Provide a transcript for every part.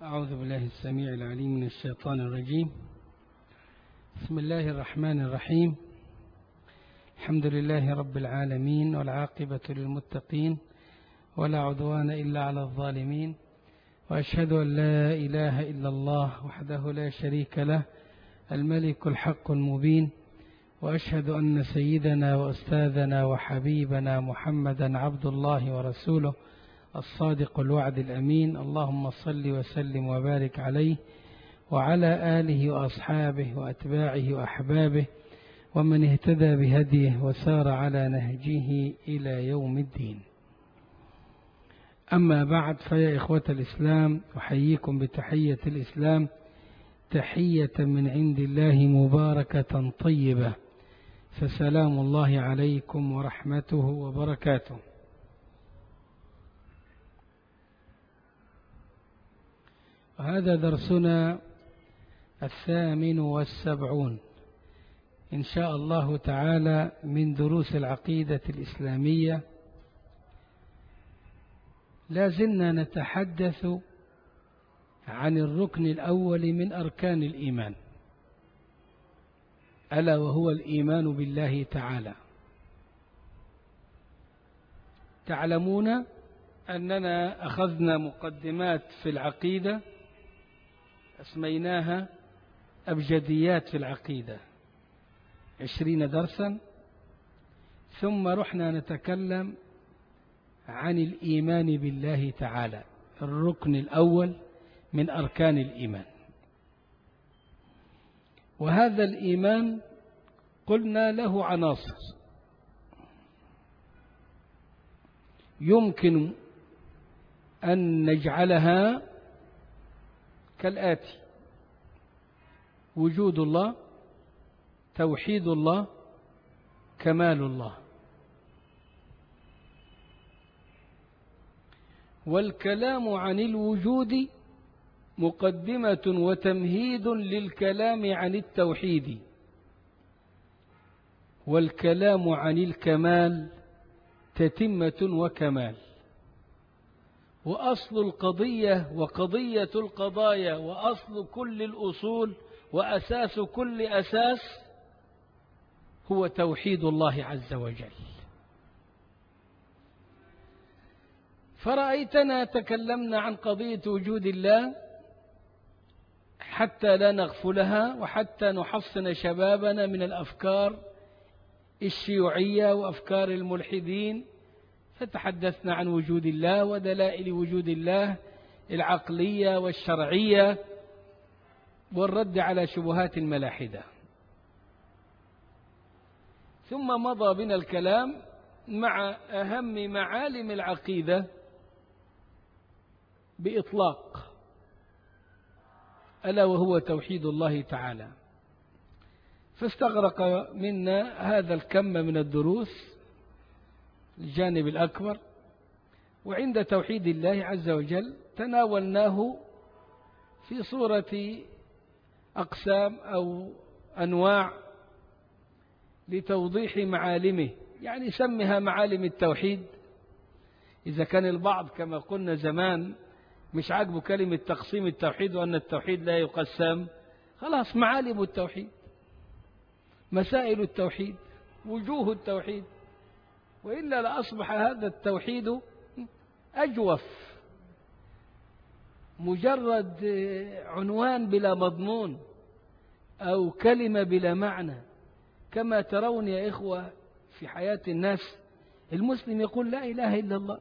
أعوذ بالله السميع العليم من الشيطان الرجيم بسم الله الرحمن الرحيم الحمد لله رب العالمين والعاقبة للمتقين ولا عدوان إلا على الظالمين وأشهد أن لا إله إلا الله وحده لا شريك له الملك الحق المبين وأشهد أن سيدنا وأستاذنا وحبيبنا محمدا عبد الله ورسوله الصادق الوعد الأمين اللهم صل وسلم وبارك عليه وعلى آله وأصحابه وأتباعه وأحبابه ومن اهتدى بهديه وسار على نهجه إلى يوم الدين أما بعد فيا إخوة الإسلام أحييكم بتحية الإسلام تحية من عند الله مباركة طيبة فسلام الله عليكم ورحمته وبركاته وهذا درسنا الثامن والسبعون إن شاء الله تعالى من دروس العقيدة الإسلامية لا زلنا نتحدث عن الركن الأول من أركان الإيمان ألا وهو الإيمان بالله تعالى تعلمون أننا أخذنا مقدمات في العقيدة أسميناها أبجديات في العقيدة عشرين درسا ثم رحنا نتكلم عن الإيمان بالله تعالى الركن الأول من أركان الإيمان وهذا الإيمان قلنا له عناصر يمكن أن نجعلها كالآتي وجود الله توحيد الله كمال الله والكلام عن الوجود مقدمة وتمهيد للكلام عن التوحيد والكلام عن الكمال تتمة وكمال وأصل القضية وقضية القضايا وأصل كل الأصول وأساس كل أساس هو توحيد الله عز وجل فرأيتنا تكلمنا عن قضية وجود الله حتى لا نغفلها وحتى نحصن شبابنا من الأفكار الشيوعية وأفكار الملحدين فتحدثنا عن وجود الله ودلائل وجود الله العقلية والشرعية والرد على شبهات الملاحدة ثم مضى بنا الكلام مع أهم معالم العقيدة بإطلاق ألا وهو توحيد الله تعالى فاستغرق منا هذا الكم من الدروس الجانب الأكبر وعند توحيد الله عز وجل تناولناه في صورة أقسام أو أنواع لتوضيح معالمه يعني سمها معالم التوحيد إذا كان البعض كما قلنا زمان مش عاجبه كلمة تقسيم التوحيد وأن التوحيد لا يقسم خلاص معالم التوحيد مسائل التوحيد وجوه التوحيد وإلا لأصبح هذا التوحيد أجوف مجرد عنوان بلا مضمون أو كلمة بلا معنى كما ترون يا إخوة في حياة الناس المسلم يقول لا إله إلا الله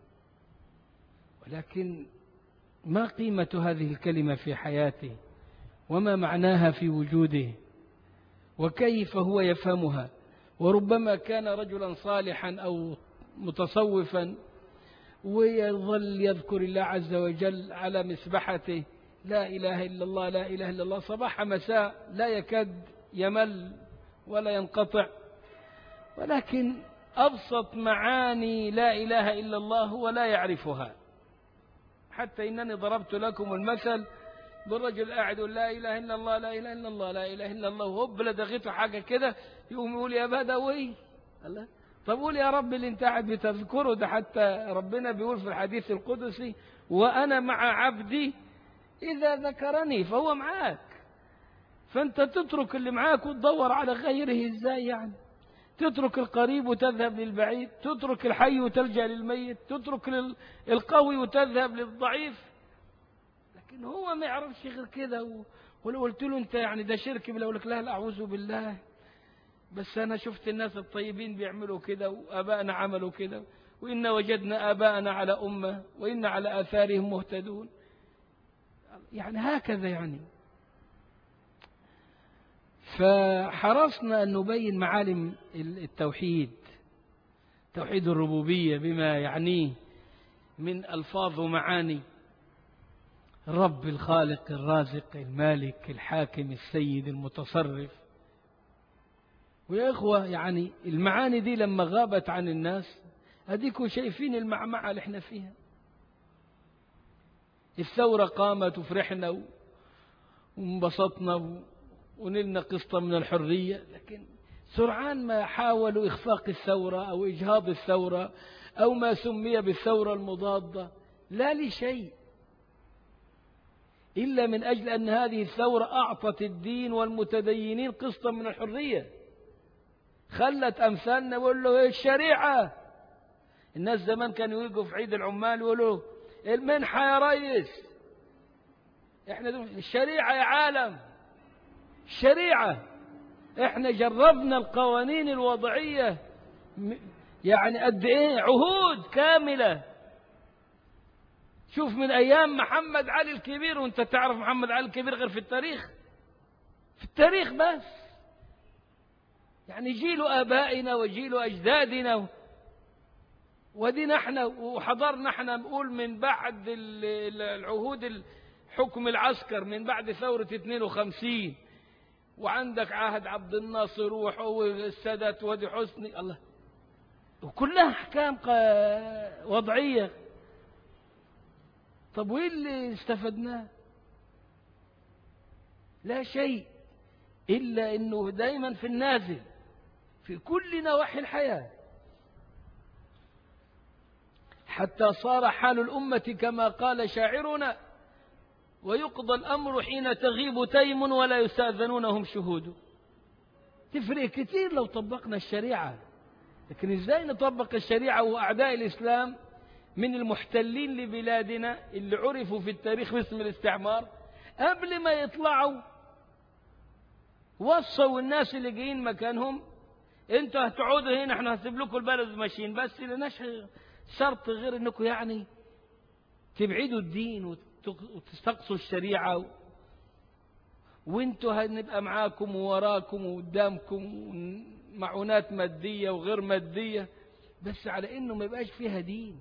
ولكن ما قيمة هذه الكلمة في حياته وما معناها في وجوده وكيف هو يفهمها وربما كان رجلا صالحا أو متصوفا ويظل يذكر الله عز وجل على مسبحته لا إله إلا الله لا إله إلا الله صباح مساء لا يكاد يمل ولا ينقطع ولكن أبسط معاني لا إله إلا الله هو لا يعرفها حتى إنني ضربت لكم المثل بالرجل قاعد يقول لا إله إلا الله لا إله إلا الله لا إله إلا الله وهوب لدغته حاجة كده يقوم يقول يا بدوي الله طب قول يا رب اللي انت قاعد بتذكره ده حتى ربنا بيقول في الحديث القدسي وأنا مع عبدي إذا ذكرني فهو معاك فأنت تترك اللي معاك وتدور على غيره إزاي يعني تترك القريب وتذهب للبعيد تترك الحي وتلجأ للميت تترك القوي وتذهب للضعيف لكن هو ما يعرفش غير كده ولو قلت له انت يعني ده شرك بلا لك لا لا اعوذ بالله بس انا شفت الناس الطيبين بيعملوا كده وابائنا عملوا كده وإن وجدنا آباءنا على أمة وإن على آثارهم مهتدون يعني هكذا يعني فحرصنا أن نبين معالم التوحيد توحيد الربوبية بما يعنيه من ألفاظ ومعاني الرب الخالق الرازق المالك الحاكم السيد المتصرف ويا إخوة يعني المعاني دي لما غابت عن الناس أديكم شايفين المعمعة اللي احنا فيها الثورة قامت وفرحنا وانبسطنا ونلنا قسطا من الحرية لكن سرعان ما حاولوا إخفاق الثورة أو إجهاض الثورة أو ما سمي بالثورة المضادة لا لشيء إلا من أجل أن هذه الثورة أعطت الدين والمتدينين قسطا من الحرية خلت أمثالنا يقول له الشريعة الناس زمان كانوا يجوا في عيد العمال يقولوا المنحة يا ريس احنا الشريعة يا عالم الشريعة احنا جربنا القوانين الوضعية يعني قد ايه عهود كاملة شوف من ايام محمد علي الكبير وانت تعرف محمد علي الكبير غير في التاريخ في التاريخ بس يعني جيل ابائنا وجيل اجدادنا ودي نحن وحضرنا احنا نقول من بعد العهود الحكم العسكر من بعد ثورة 52 وعندك عهد عبد الناصر والسادات ودي حسني الله وكلها احكام وضعية طب وايه اللي استفدناه لا شيء إلا أنه دايما في النازل في كل نواحي الحياة حتى صار حال الأمة كما قال شاعرنا ويقضى الأمر حين تغيب تيم ولا يستأذنونهم شهود تفرق كثير لو طبقنا الشريعة لكن ازاي نطبق الشريعة وأعداء الإسلام من المحتلين لبلادنا اللي عرفوا في التاريخ باسم الاستعمار قبل ما يطلعوا وصوا الناس اللي جايين مكانهم انتوا هتقعدوا هنا احنا هنسيب لكم البلد ماشيين بس لناش شرط غير انكم يعني تبعدوا الدين وتستقصوا الشريعة وانتوا هنبقى معاكم ووراكم وقدامكم معونات مادية وغير مادية بس على انه ما يبقاش فيها دين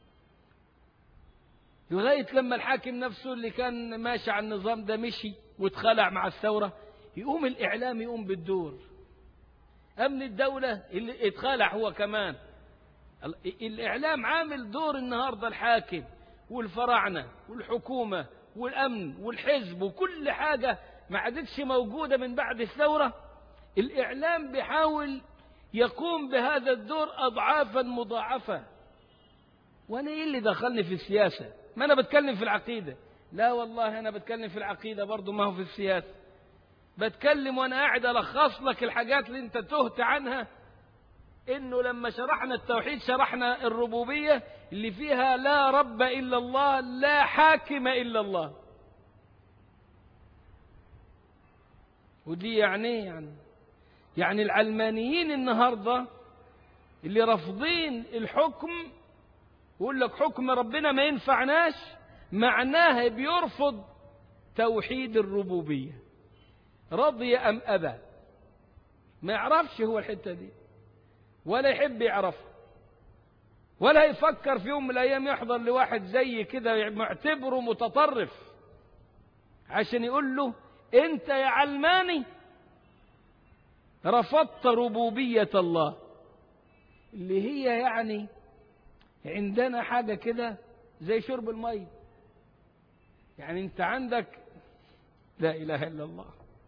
لغاية لما الحاكم نفسه اللي كان ماشي على النظام ده مشي واتخلع مع الثورة يقوم الإعلام يقوم بالدور أمن الدولة اللي اتخلع هو كمان الإعلام عامل دور النهاردة الحاكم والفراعنة والحكومة والأمن والحزب وكل حاجة ما عادتش موجودة من بعد الثورة الإعلام بيحاول يقوم بهذا الدور أضعافا مضاعفة وأنا إيه اللي دخلني في السياسة ما أنا بتكلم في العقيدة لا والله أنا بتكلم في العقيدة برضو ما هو في السياسة بتكلم وأنا قاعد ألخص لك الحاجات اللي أنت تهت عنها إنه لما شرحنا التوحيد شرحنا الربوبية اللي فيها لا رب إلا الله لا حاكم إلا الله ودي يعني يعني يعني العلمانيين النهاردة اللي رافضين الحكم يقول لك حكم ربنا ما ينفعناش معناها بيرفض توحيد الربوبية رضي أم أبى ما يعرفش هو الحتة دي ولا يحب يعرفها ولا يفكر في يوم من الأيام يحضر لواحد زي كده معتبره متطرف عشان يقول له أنت يا علماني رفضت ربوبية الله اللي هي يعني عندنا حاجة كده زي شرب المي يعني انت عندك لا إله إلا الله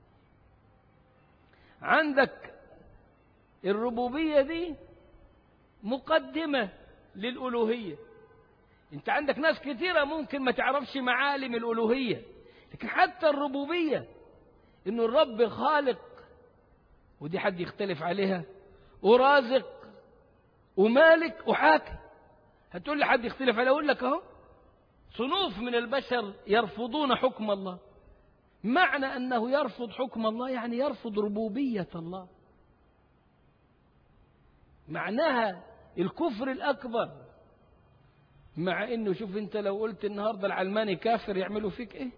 عندك الربوبية دي مقدمة للألوهية انت عندك ناس كثيرة ممكن ما تعرفش معالم الألوهية لكن حتى الربوبية إنه الرب خالق ودي حد يختلف عليها ورازق ومالك وحاكم هتقول لي حد يختلف عليه أقول لك أهو صنوف من البشر يرفضون حكم الله معنى أنه يرفض حكم الله يعني يرفض ربوبية الله معناها الكفر الأكبر مع أنه شوف أنت لو قلت النهاردة العلماني كافر يعملوا فيك إيه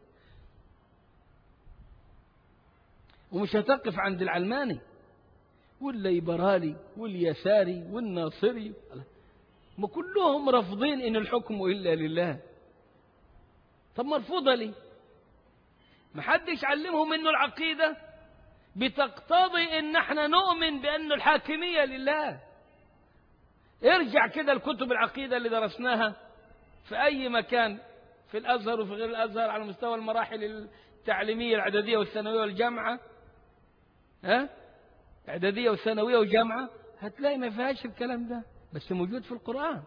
ومش هتقف عند العلماني والليبرالي واليساري والناصري ما كلهم رافضين ان الحكم الا لله طب مرفوضه ليه ما حدش علمهم انه العقيده بتقتضي ان احنا نؤمن بان الحاكميه لله ارجع كده لكتب العقيده اللي درسناها في اي مكان في الازهر وفي غير الازهر على مستوى المراحل التعليميه الاعداديه والثانويه والجامعه ها اعداديه وثانويه وجامعه هتلاقي ما فيهاش الكلام ده بس موجود في القران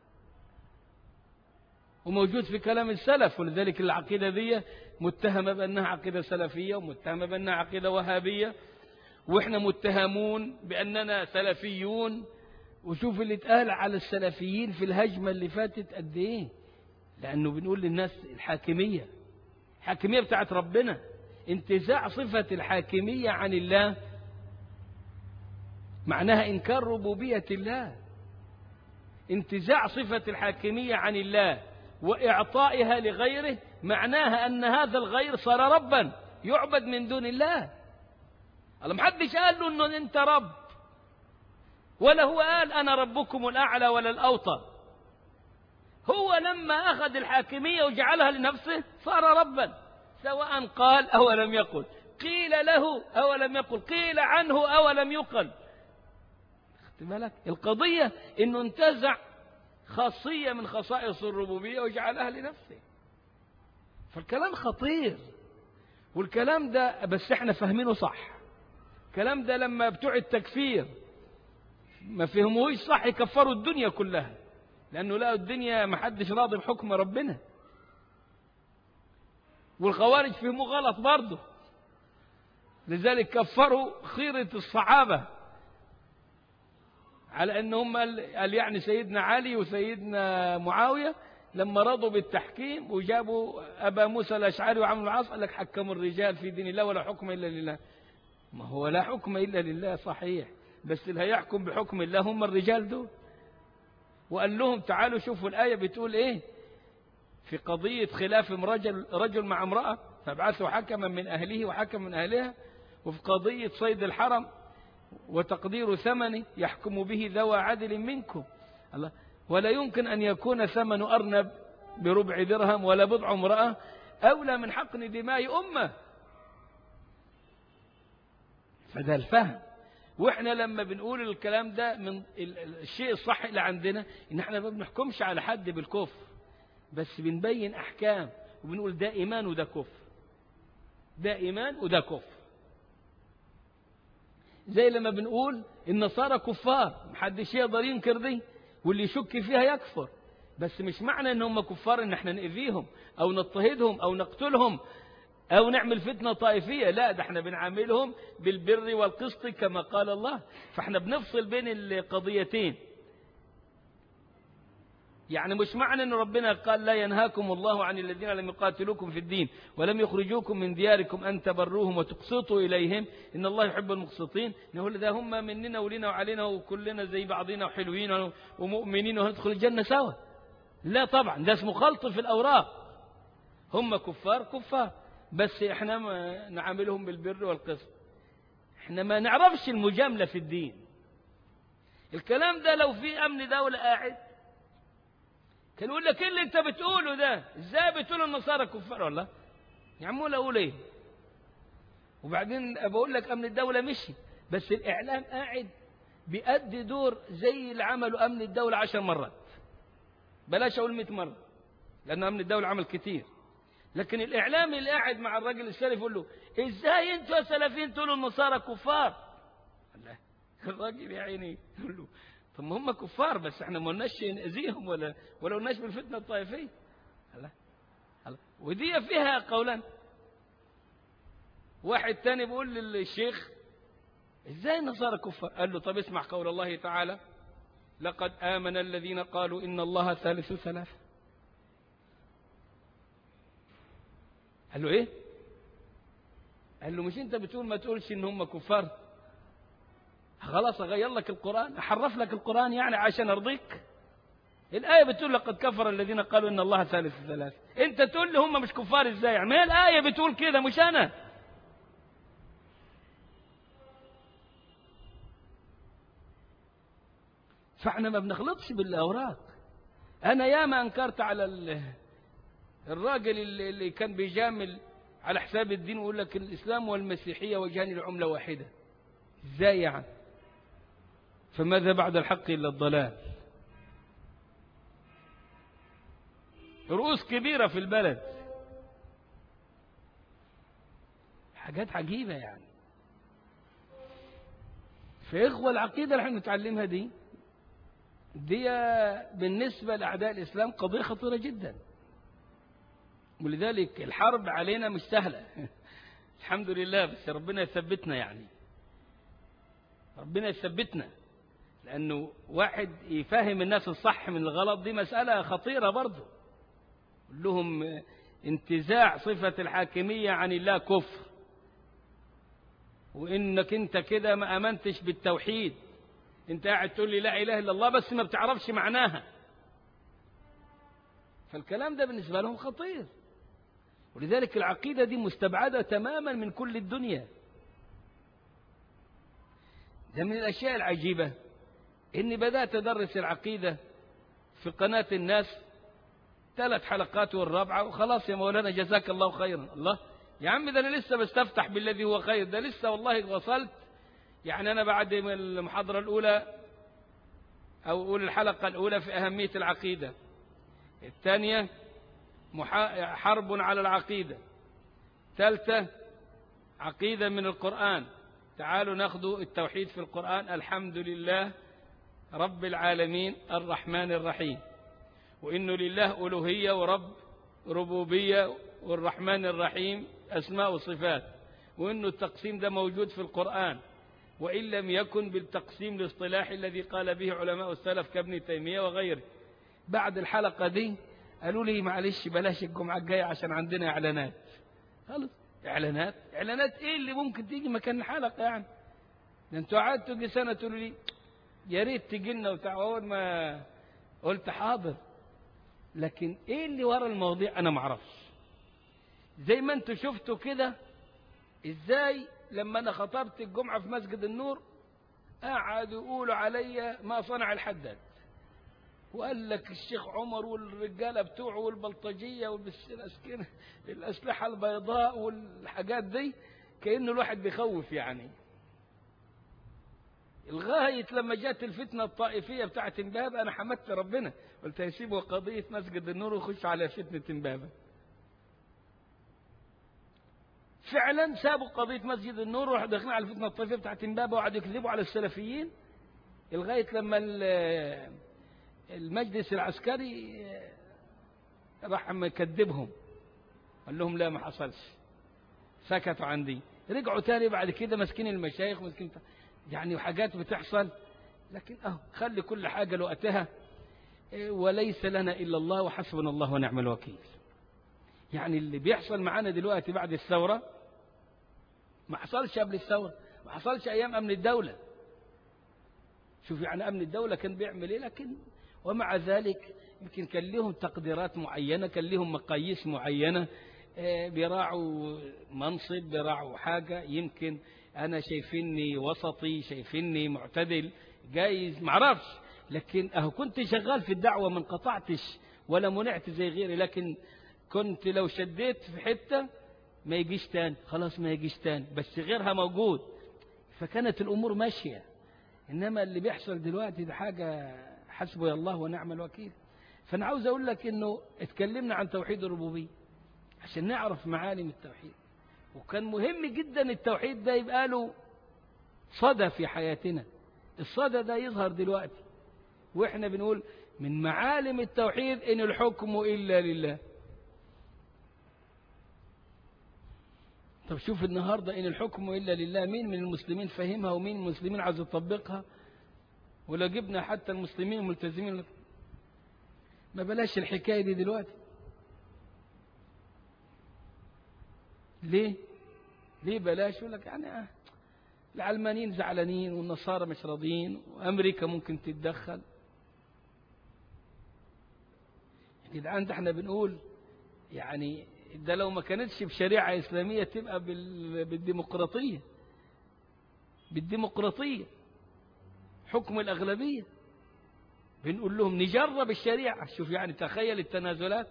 وموجود في كلام السلف ولذلك العقيده دي متهمه بانها عقيده سلفيه ومتهمه بانها عقيده وهابيه واحنا متهمون باننا سلفيون وشوف اللي اتقال على السلفيين في الهجمه اللي فاتت قد ايه لانه بنقول للناس الحاكميه الحاكميه بتاعت ربنا انتزاع صفه الحاكميه عن الله معناها إنكار ربوبية الله انتزاع صفة الحاكمية عن الله وإعطائها لغيره معناها أن هذا الغير صار ربا يعبد من دون الله الله محدش قال له أنه أنت رب ولا هو قال أنا ربكم الأعلى ولا الأوطى هو لما أخذ الحاكمية وجعلها لنفسه صار ربا سواء قال أو لم يقل قيل له أو لم يقل قيل عنه أو لم يقل بالك القضية انه انتزع خاصية من خصائص الربوبية وجعلها لنفسه فالكلام خطير والكلام ده بس احنا فاهمينه صح الكلام ده لما بتوع التكفير ما فهموش صح يكفروا الدنيا كلها لانه لقوا الدنيا ما حدش راضي بحكم ربنا والخوارج فهموه غلط برضه لذلك كفروا خيرة الصحابة على ان هم قال يعني سيدنا علي وسيدنا معاويه لما رضوا بالتحكيم وجابوا ابا موسى الاشعري وعمرو العاص قال لك حكموا الرجال في دين الله ولا حكم الا لله ما هو لا حكم الا لله صحيح بس اللي هيحكم بحكم الله هم الرجال دول وقال لهم تعالوا شوفوا الايه بتقول ايه في قضيه خلاف رجل رجل مع امراه فابعثوا حكما من اهله وحكما من اهلها وفي قضيه صيد الحرم وتقدير ثمن يحكم به ذوى عدل منكم الله ولا يمكن أن يكون ثمن أرنب بربع درهم ولا بضع امرأة أولى من حقن دماء أمة فده الفهم واحنا لما بنقول الكلام ده من الشيء الصح اللي عندنا ان احنا ما بنحكمش على حد بالكفر بس بنبين احكام وبنقول ده ايمان وده كفر ده ايمان وده كفر زي لما بنقول النصارى كفار محدش يقدر ينكر دي واللي يشك فيها يكفر بس مش معنى ان هم كفار ان احنا نأذيهم او نضطهدهم او نقتلهم او نعمل فتنة طائفية لا ده احنا بنعاملهم بالبر والقسط كما قال الله فاحنا بنفصل بين القضيتين يعني مش معنى ان ربنا قال لا ينهاكم الله عن الذين لم يقاتلوكم في الدين ولم يخرجوكم من دياركم ان تبروهم وتقسطوا اليهم ان الله يحب المقسطين نقول ده هم مننا ولنا وعلينا وكلنا زي بعضنا وحلوين ومؤمنين وندخل الجنه سوا لا طبعا ده اسمه خلط في الاوراق هم كفار كفار بس احنا ما نعاملهم بالبر والقسط احنا ما نعرفش المجامله في الدين الكلام ده لو في امن دوله قاعد كان يقول لك ايه اللي انت بتقوله ده ازاي بتقول النصارى كفار والله يا عم اقول ايه وبعدين بقول لك امن الدوله مشي بس الاعلام قاعد بيأدي دور زي اللي عملوا امن الدوله عشر مرات بلاش اقول 100 مره لان امن الدوله عمل كتير لكن الاعلام اللي قاعد مع الراجل السلفي يقول له ازاي انتوا يا سلفيين تقولوا النصارى كفار الله الراجل يا عيني يقول له طب ما هم كفار بس احنا ما قلناش نأذيهم ولا ولا قلناش بالفتنه الطائفيه الله الله ودي فيها قولان واحد تاني بيقول للشيخ ازاي النصارى كفار قال له طب اسمع قول الله تعالى لقد آمن الذين قالوا إن الله ثالث ثلاثة قال له ايه قال له مش انت بتقول ما تقولش ان هم كفار خلاص اغير لك القرآن احرف لك القرآن يعني عشان ارضيك الآية بتقول لقد كفر الذين قالوا إن الله ثالث ثلاثة أنت تقول لي هم مش كفار إزاي يعني ما هي الآية بتقول كده مش أنا فاحنا ما بنخلطش بالأوراق أنا ياما أنكرت على الراجل اللي كان بيجامل على حساب الدين ويقول لك الإسلام والمسيحية وجهان العملة واحدة إزاي يعني فماذا بعد الحق إلا الضلال رؤوس كبيرة في البلد حاجات عجيبة يعني فإخوة العقيدة اللي احنا نتعلمها دي دي بالنسبة لأعداء الإسلام قضية خطيرة جدا ولذلك الحرب علينا مش سهلة الحمد لله بس ربنا يثبتنا يعني ربنا يثبتنا لأنه واحد يفهم الناس الصح من الغلط دي مسألة خطيرة برضه لهم انتزاع صفة الحاكمية عن الله كفر وإنك أنت كده ما أمنتش بالتوحيد أنت قاعد تقول لي لا إله إلا الله بس ما بتعرفش معناها فالكلام ده بالنسبة لهم خطير ولذلك العقيدة دي مستبعدة تماما من كل الدنيا ده من الأشياء العجيبة إني بدأت أدرس العقيدة في قناة الناس ثلاث حلقات والرابعة وخلاص يا مولانا جزاك الله خيرا الله يا عم ده أنا لسه بستفتح بالذي هو خير ده لسه والله وصلت يعني أنا بعد المحاضرة الأولى أو أقول الحلقة الأولى في أهمية العقيدة الثانية حرب على العقيدة ثالثة عقيدة من القرآن تعالوا ناخذ التوحيد في القرآن الحمد لله رب العالمين الرحمن الرحيم وإنه لله ألوهية ورب ربوبية والرحمن الرحيم أسماء وصفات وإنه التقسيم ده موجود في القرآن وإن لم يكن بالتقسيم الاصطلاحي الذي قال به علماء السلف كابن تيمية وغيره بعد الحلقة دي قالوا لي معلش بلاش الجمعة الجاية عشان عندنا إعلانات خلص إعلانات إعلانات إيه اللي ممكن تيجي مكان الحلقة يعني ده أنتوا قعدتوا تجي سنة تقولوا لي يا ريت تجي لنا وبتاع أول ما قلت حاضر لكن إيه اللي ورا المواضيع أنا ما اعرفش زي ما أنتوا شفتوا كده إزاي لما أنا خطبت الجمعة في مسجد النور قعدوا يقولوا عليا ما صنع الحداد وقال لك الشيخ عمر والرجالة بتوعه والبلطجية والأسكنة الأسلحة البيضاء والحاجات دي كأنه الواحد بيخوف يعني لغاية لما جت الفتنة الطائفية بتاعت امبابة أنا حمدت ربنا قلت هيسيبوا قضية مسجد النور ويخش على فتنة امبابة فعلا سابوا قضية مسجد النور وراحوا داخلين على الفتنة الطائفية بتاعت امبابة وقعدوا يكذبوا على السلفيين لغاية لما المجلس العسكري راح مكذبهم قال لهم لا ما حصلش سكتوا عندي رجعوا تاني بعد كده ماسكين المشايخ ماسكين يعني حاجات بتحصل لكن اه خلي كل حاجة لوقتها وليس لنا إلا الله وحسبنا الله ونعم الوكيل يعني اللي بيحصل معانا دلوقتي بعد الثورة ما حصلش قبل الثورة ما حصلش أيام أمن الدولة شوف يعني أمن الدولة كان بيعمل إيه لكن ومع ذلك يمكن كان لهم تقديرات معينة كان لهم مقاييس معينة بيراعوا منصب بيراعوا حاجة يمكن أنا شايفيني وسطي شايفيني معتدل جايز معرفش لكن أهو كنت شغال في الدعوة ما انقطعتش ولا منعت زي غيري لكن كنت لو شديت في حتة ما يجيش تاني خلاص ما يجيش تاني بس غيرها موجود فكانت الأمور ماشية إنما اللي بيحصل دلوقتي ده حاجة حسبي الله ونعم الوكيل فأنا عاوز أقول لك إنه اتكلمنا عن توحيد الربوبية عشان نعرف معالم التوحيد وكان مهم جدا التوحيد ده يبقى له صدى في حياتنا الصدى ده يظهر دلوقتي واحنا بنقول من معالم التوحيد ان الحكم الا لله طب شوف النهاردة إن الحكم إلا لله مين من المسلمين فهمها ومين من المسلمين عايز يطبقها ولو جبنا حتى المسلمين الملتزمين ما بلاش الحكاية دي دلوقتي ليه ليه بلاش يقول لك يعني آه العلمانيين زعلانين والنصارى مش راضيين وامريكا ممكن تتدخل يا جدعان ده احنا بنقول يعني ده لو ما كانتش بشريعه اسلاميه تبقى بال- بالديمقراطيه بالديمقراطيه حكم الاغلبيه بنقول لهم نجرب الشريعه شوف يعني تخيل التنازلات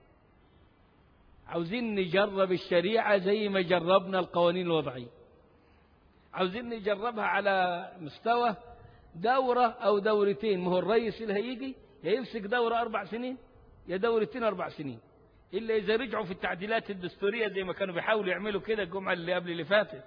عاوزين نجرب الشريعه زي ما جربنا القوانين الوضعيه عاوزين نجربها على مستوى دورة أو دورتين ما هو الرئيس اللي هيجي يا يمسك دورة أربع سنين يا دورتين أربع سنين إلا إذا رجعوا في التعديلات الدستورية زي ما كانوا بيحاولوا يعملوا كده الجمعة اللي قبل اللي فاتت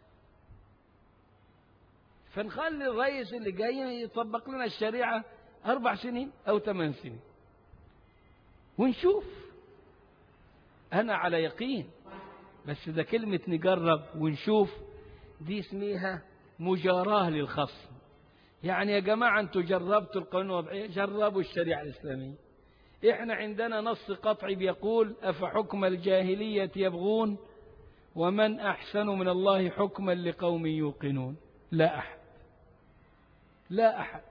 فنخلي الرئيس اللي جاي يطبق لنا الشريعة أربع سنين أو ثمان سنين ونشوف أنا على يقين بس ده كلمة نجرب ونشوف دي اسميها مجاراة للخصم يعني يا جماعة انتوا جربتوا القانون الوضعية جربوا الشريعة الإسلامية احنا عندنا نص قطعي بيقول أفحكم الجاهلية يبغون ومن أحسن من الله حكما لقوم يوقنون لا أحد لا أحد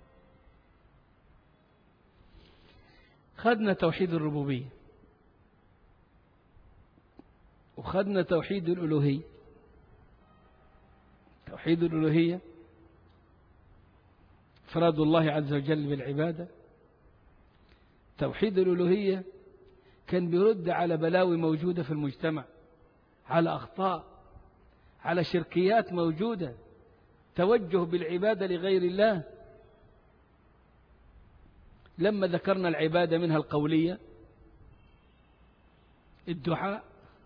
خدنا توحيد الربوبية وخدنا توحيد الألوهية توحيد الألوهية إفراد الله عز وجل بالعبادة توحيد الألوهية كان بيرد على بلاوي موجودة في المجتمع على أخطاء على شركيات موجودة توجه بالعبادة لغير الله لما ذكرنا العبادة منها القولية الدعاء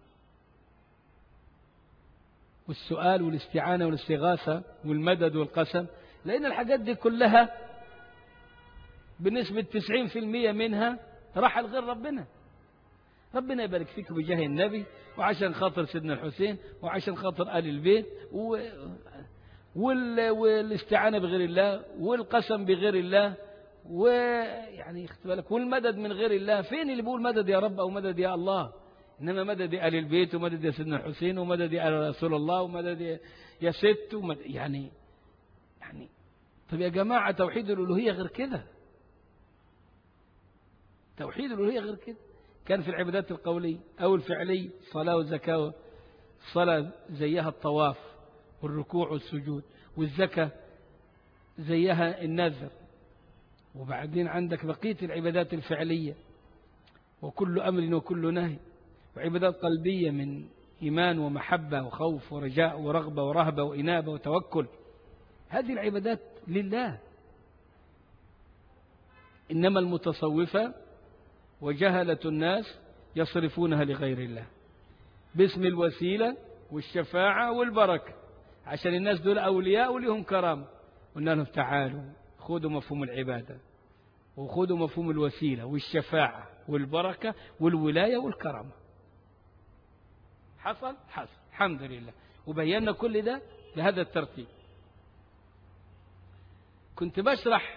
والسؤال والاستعانة والاستغاثة والمدد والقسم لأن الحاجات دي كلها بنسبة 90% منها راح لغير ربنا ربنا يبارك فيك بجاه النبي وعشان خاطر سيدنا الحسين وعشان خاطر آل البيت و... وال... والاستعانة بغير الله والقسم بغير الله ويعني اخت بالك والمدد من غير الله فين اللي بيقول مدد يا رب أو مدد يا الله إنما مدد آل البيت ومدد يا سيدنا الحسين ومدد يا آل رسول الله ومدد يا, يا ست ومدد يعني يعني طب يا جماعة توحيد الألوهية غير كده توحيد الألوهية غير كده كان في العبادات القولية أو الفعلية صلاة وزكاة الصلاة زيها الطواف والركوع والسجود والزكاة زيها النذر وبعدين عندك بقية العبادات الفعلية وكل أمر وكل نهي وعبادات قلبية من إيمان ومحبة وخوف ورجاء ورغبة ورهبة وإنابة وتوكل هذه العبادات لله إنما المتصوفة وجهلة الناس يصرفونها لغير الله باسم الوسيلة والشفاعة والبركة عشان الناس دول أولياء ولهم كرامة قلنا لهم تعالوا خذوا مفهوم العبادة وخذوا مفهوم الوسيلة والشفاعة والبركة والولاية والكرامة حصل حصل الحمد لله وبينا كل ده بهذا الترتيب كنت بشرح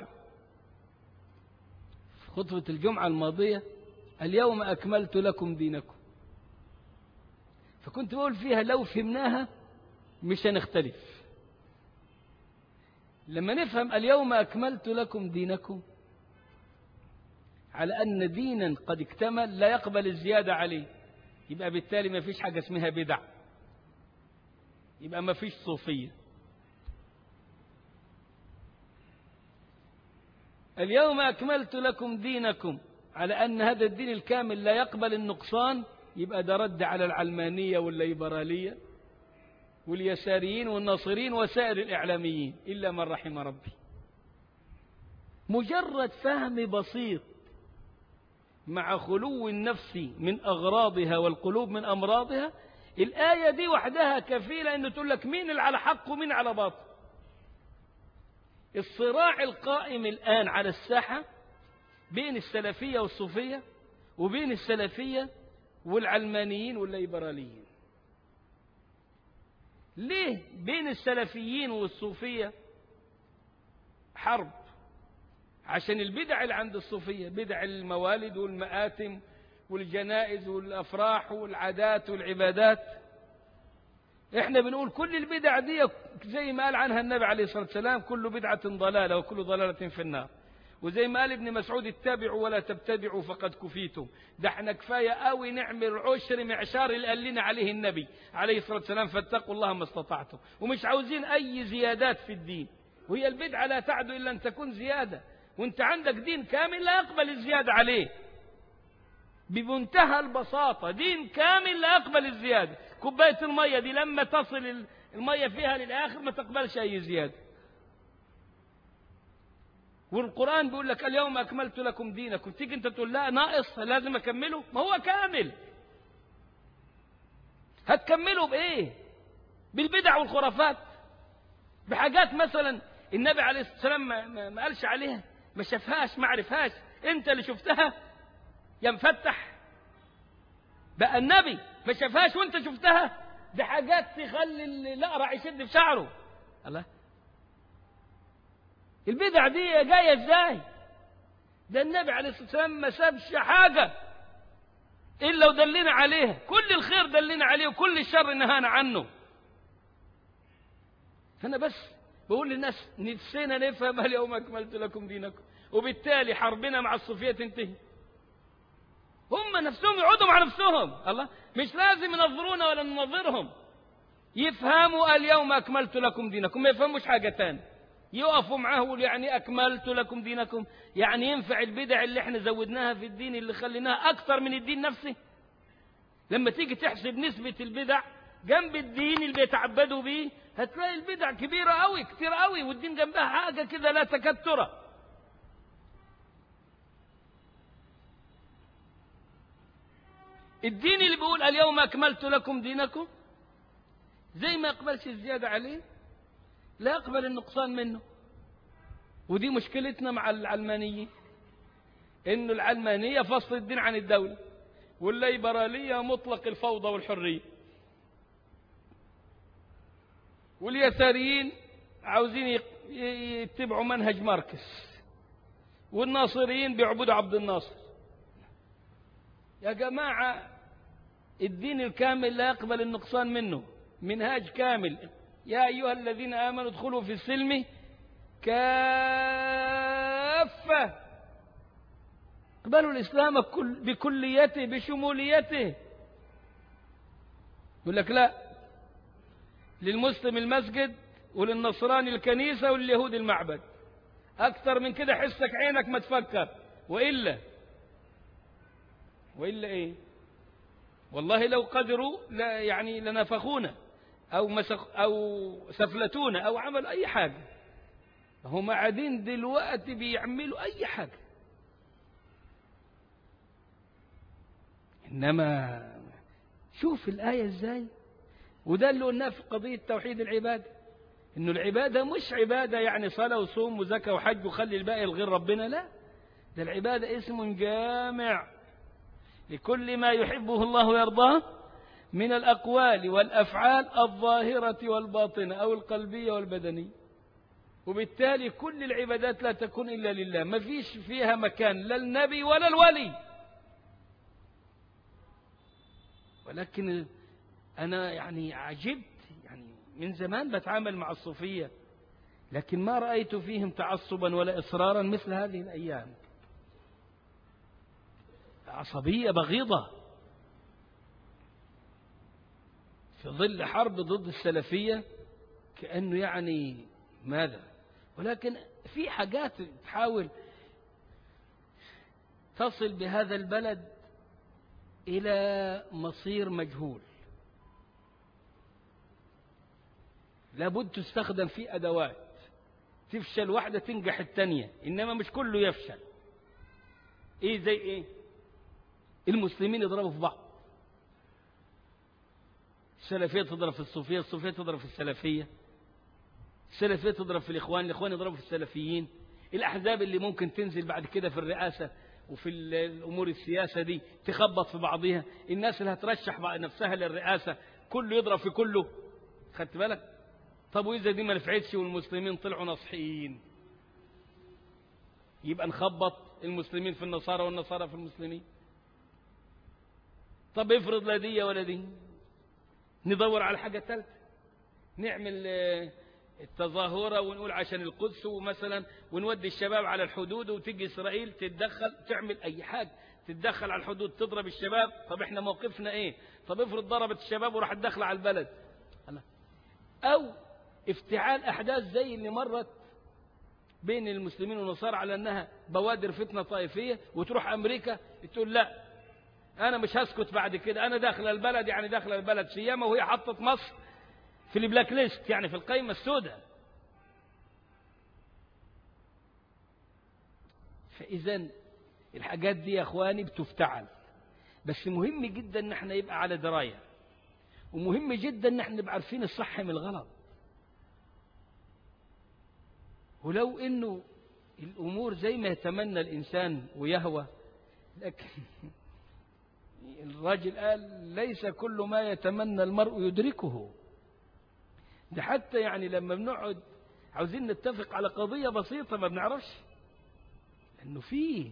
في خطبة الجمعة الماضية اليوم أكملت لكم دينكم فكنت بقول فيها لو فهمناها مش هنختلف لما نفهم اليوم أكملت لكم دينكم على أن دينا قد اكتمل لا يقبل الزيادة عليه يبقى بالتالي ما فيش حاجة اسمها بدع يبقى ما فيش صوفية اليوم أكملت لكم دينكم على أن هذا الدين الكامل لا يقبل النقصان يبقى ده رد على العلمانية والليبرالية واليساريين والناصرين وسائر الإعلاميين إلا من رحم ربي مجرد فهم بسيط مع خلو النفس من أغراضها والقلوب من أمراضها الآية دي وحدها كفيلة أن تقول لك مين اللي على حق ومين على باطل الصراع القائم الآن على الساحة بين السلفية والصوفية وبين السلفية والعلمانيين والليبراليين ليه بين السلفيين والصوفية حرب عشان البدع اللي عند الصوفية بدع الموالد والمآتم والجنائز والأفراح والعادات والعبادات احنا بنقول كل البدع دي زي ما قال عنها النبي عليه الصلاة والسلام كل بدعة ضلالة وكل ضلالة في النار وزي ما قال ابن مسعود اتبعوا ولا تبتدعوا فقد كفيتم ده احنا كفاية قوي نعمل عشر معشار اللي قال لنا عليه النبي عليه الصلاة والسلام فاتقوا الله ما استطعتم ومش عاوزين أي زيادات في الدين وهي البدعة لا تعد إلا أن تكون زيادة وانت عندك دين كامل لا يقبل الزيادة عليه بمنتهى البساطة دين كامل لا يقبل الزيادة كوباية المية دي لما تصل المية فيها للآخر ما تقبلش أي زيادة والقرآن بيقول لك اليوم أكملت لكم دينكم تيجي أنت تقول لا ناقص لازم أكمله ما هو كامل هتكمله بإيه بالبدع والخرافات بحاجات مثلا النبي عليه الصلاة والسلام ما, ما قالش عليها ما شافهاش ما عرفهاش انت اللي شفتها يا مفتح بقى النبي ما شافهاش وانت شفتها دي حاجات تخلي الأقرع يشد في شعره الله البدع دي جاية ازاي ده النبي عليه الصلاة والسلام ما سابش حاجة إلا ودلنا عليها كل الخير دلنا عليه وكل الشر نهانا عنه فأنا بس بقول للناس نفسنا نفهم اليوم أكملت لكم دينكم وبالتالي حربنا مع الصوفية تنتهي هم نفسهم يقعدوا مع نفسهم الله مش لازم ينظرونا ولا ننظرهم يفهموا اليوم أكملت لكم دينكم ما يفهموش حاجة تاني يقفوا معاه يقول يعني أكملت لكم دينكم يعني ينفع البدع اللي احنا زودناها في الدين اللي خليناها أكثر من الدين نفسه لما تيجي تحسب نسبة البدع جنب الدين اللي بيتعبدوا بيه هتلاقي البدع كبيرة قوي كتير قوي والدين جنبها حاجة كده لا تكاد ترى الدين اللي بيقول اليوم أكملت لكم دينكم زي ما يقبلش الزيادة عليه لا يقبل النقصان منه ودي مشكلتنا مع العلمانيين انه العلمانية فصل الدين عن الدولة والليبرالية مطلق الفوضى والحرية واليساريين عاوزين يتبعوا منهج ماركس والناصريين بيعبدوا عبد الناصر يا جماعة الدين الكامل لا يقبل النقصان منه منهاج كامل يا أيها الذين آمنوا ادخلوا في السلم كافة اقبلوا الإسلام بكليته بشموليته يقول لك لا للمسلم المسجد وللنصراني الكنيسة ولليهود المعبد أكثر من كده حسك عينك ما تفكر وإلا وإلا إيه والله لو قدروا لا يعني لنفخونا أو, مسخ أو سفلتونا أو عملوا أي حاجة هم قاعدين دلوقتي بيعملوا أي حاجة إنما شوف الآية إزاي وده اللي قلناه في قضية توحيد العبادة إنه العبادة مش عبادة يعني صلاة وصوم وزكاة وحج وخلي الباقي لغير ربنا لا ده العبادة اسم جامع لكل ما يحبه الله ويرضاه من الأقوال والأفعال الظاهرة والباطنة أو القلبية والبدنية وبالتالي كل العبادات لا تكون إلا لله ما فيش فيها مكان لا النبي ولا الولي ولكن أنا يعني عجبت يعني من زمان بتعامل مع الصوفية لكن ما رأيت فيهم تعصبا ولا إصرارا مثل هذه الأيام عصبية بغيضة في ظل حرب ضد السلفية كأنه يعني ماذا ولكن في حاجات تحاول تصل بهذا البلد إلى مصير مجهول لابد تستخدم فيه أدوات تفشل واحدة تنجح الثانية إنما مش كله يفشل إيه زي إيه المسلمين يضربوا في بعض السلفية تضرب في الصوفية الصوفية تضرب في السلفية السلفية تضرب في الإخوان الإخوان يضربوا في السلفيين الأحزاب اللي ممكن تنزل بعد كده في الرئاسة وفي الأمور السياسة دي تخبط في بعضها الناس اللي هترشح نفسها للرئاسة كله يضرب في كله خدت بالك طب وإذا دي ما نفعتش والمسلمين طلعوا نصحيين يبقى نخبط المسلمين في النصارى والنصارى في المسلمين طب افرض لا دي ولا دي ندور على حاجة ثالثة نعمل التظاهرة ونقول عشان القدس ومثلا ونودي الشباب على الحدود وتيجي إسرائيل تتدخل تعمل أي حاجة تتدخل على الحدود تضرب الشباب طب احنا موقفنا ايه طب افرض ضربت الشباب وراح تدخل على البلد أو افتعال أحداث زي اللي مرت بين المسلمين والنصارى على أنها بوادر فتنة طائفية وتروح أمريكا تقول لا أنا مش هسكت بعد كده أنا داخل البلد يعني داخل البلد سيامة وهي حطت مصر في البلاك ليست يعني في القائمة السوداء فإذا الحاجات دي يا أخواني بتفتعل بس مهم جدا ان احنا يبقى على دراية ومهم جدا ان احنا نبقى عارفين الصح من الغلط ولو انه الامور زي ما يتمنى الانسان ويهوى لكن الراجل قال ليس كل ما يتمنى المرء يدركه ده حتى يعني لما بنقعد عاوزين نتفق على قضية بسيطة ما بنعرفش انه في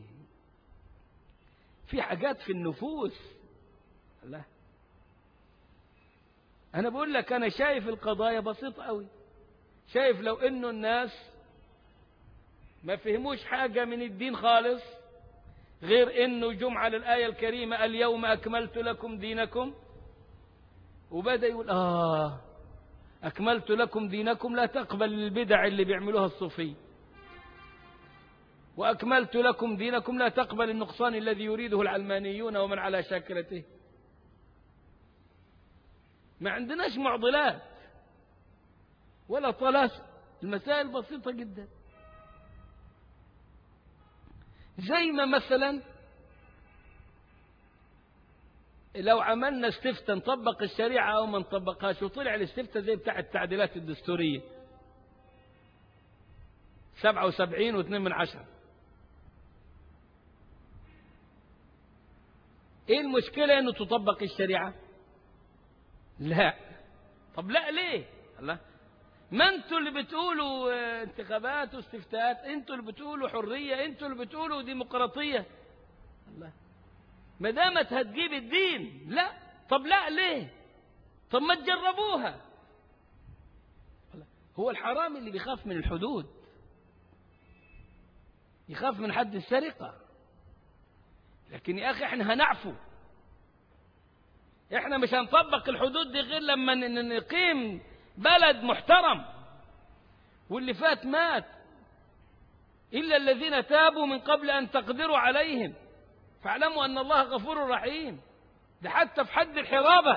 في حاجات في النفوس لا انا بقول لك انا شايف القضايا بسيطة قوي شايف لو انه الناس ما فهموش حاجة من الدين خالص غير انه جم على الآية الكريمة اليوم أكملت لكم دينكم وبدأ يقول آه أكملت لكم دينكم لا تقبل البدع اللي بيعملوها الصوفية وأكملت لكم دينكم لا تقبل النقصان الذي يريده العلمانيون ومن على شاكلته ما عندناش معضلات ولا طلاسم المسائل بسيطة جدا زي ما مثلا لو عملنا استفتاء نطبق الشريعة أو ما نطبقهاش وطلع الاستفتاء زي بتاع التعديلات الدستورية سبعة وسبعين واثنين من عشرة ايه المشكلة انه تطبق الشريعة لا طب لا ليه الله ما انتوا اللي بتقولوا انتخابات واستفتاءات انتوا اللي بتقولوا حرية انتوا اللي بتقولوا ديمقراطية الله ما دامت هتجيب الدين لا طب لا ليه طب ما تجربوها هو الحرام اللي بيخاف من الحدود يخاف من حد السرقة لكن يا أخي احنا هنعفو احنا مش هنطبق الحدود دي غير لما نقيم بلد محترم واللي فات مات إلا الذين تابوا من قبل أن تقدروا عليهم فاعلموا أن الله غفور رحيم ده حتى في حد الحرابة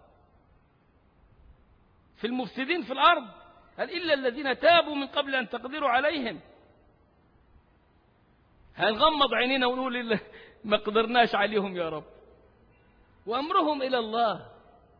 في المفسدين في الأرض قال إلا الذين تابوا من قبل أن تقدروا عليهم هنغمض عينينا ونقول ما قدرناش عليهم يا رب وأمرهم إلى الله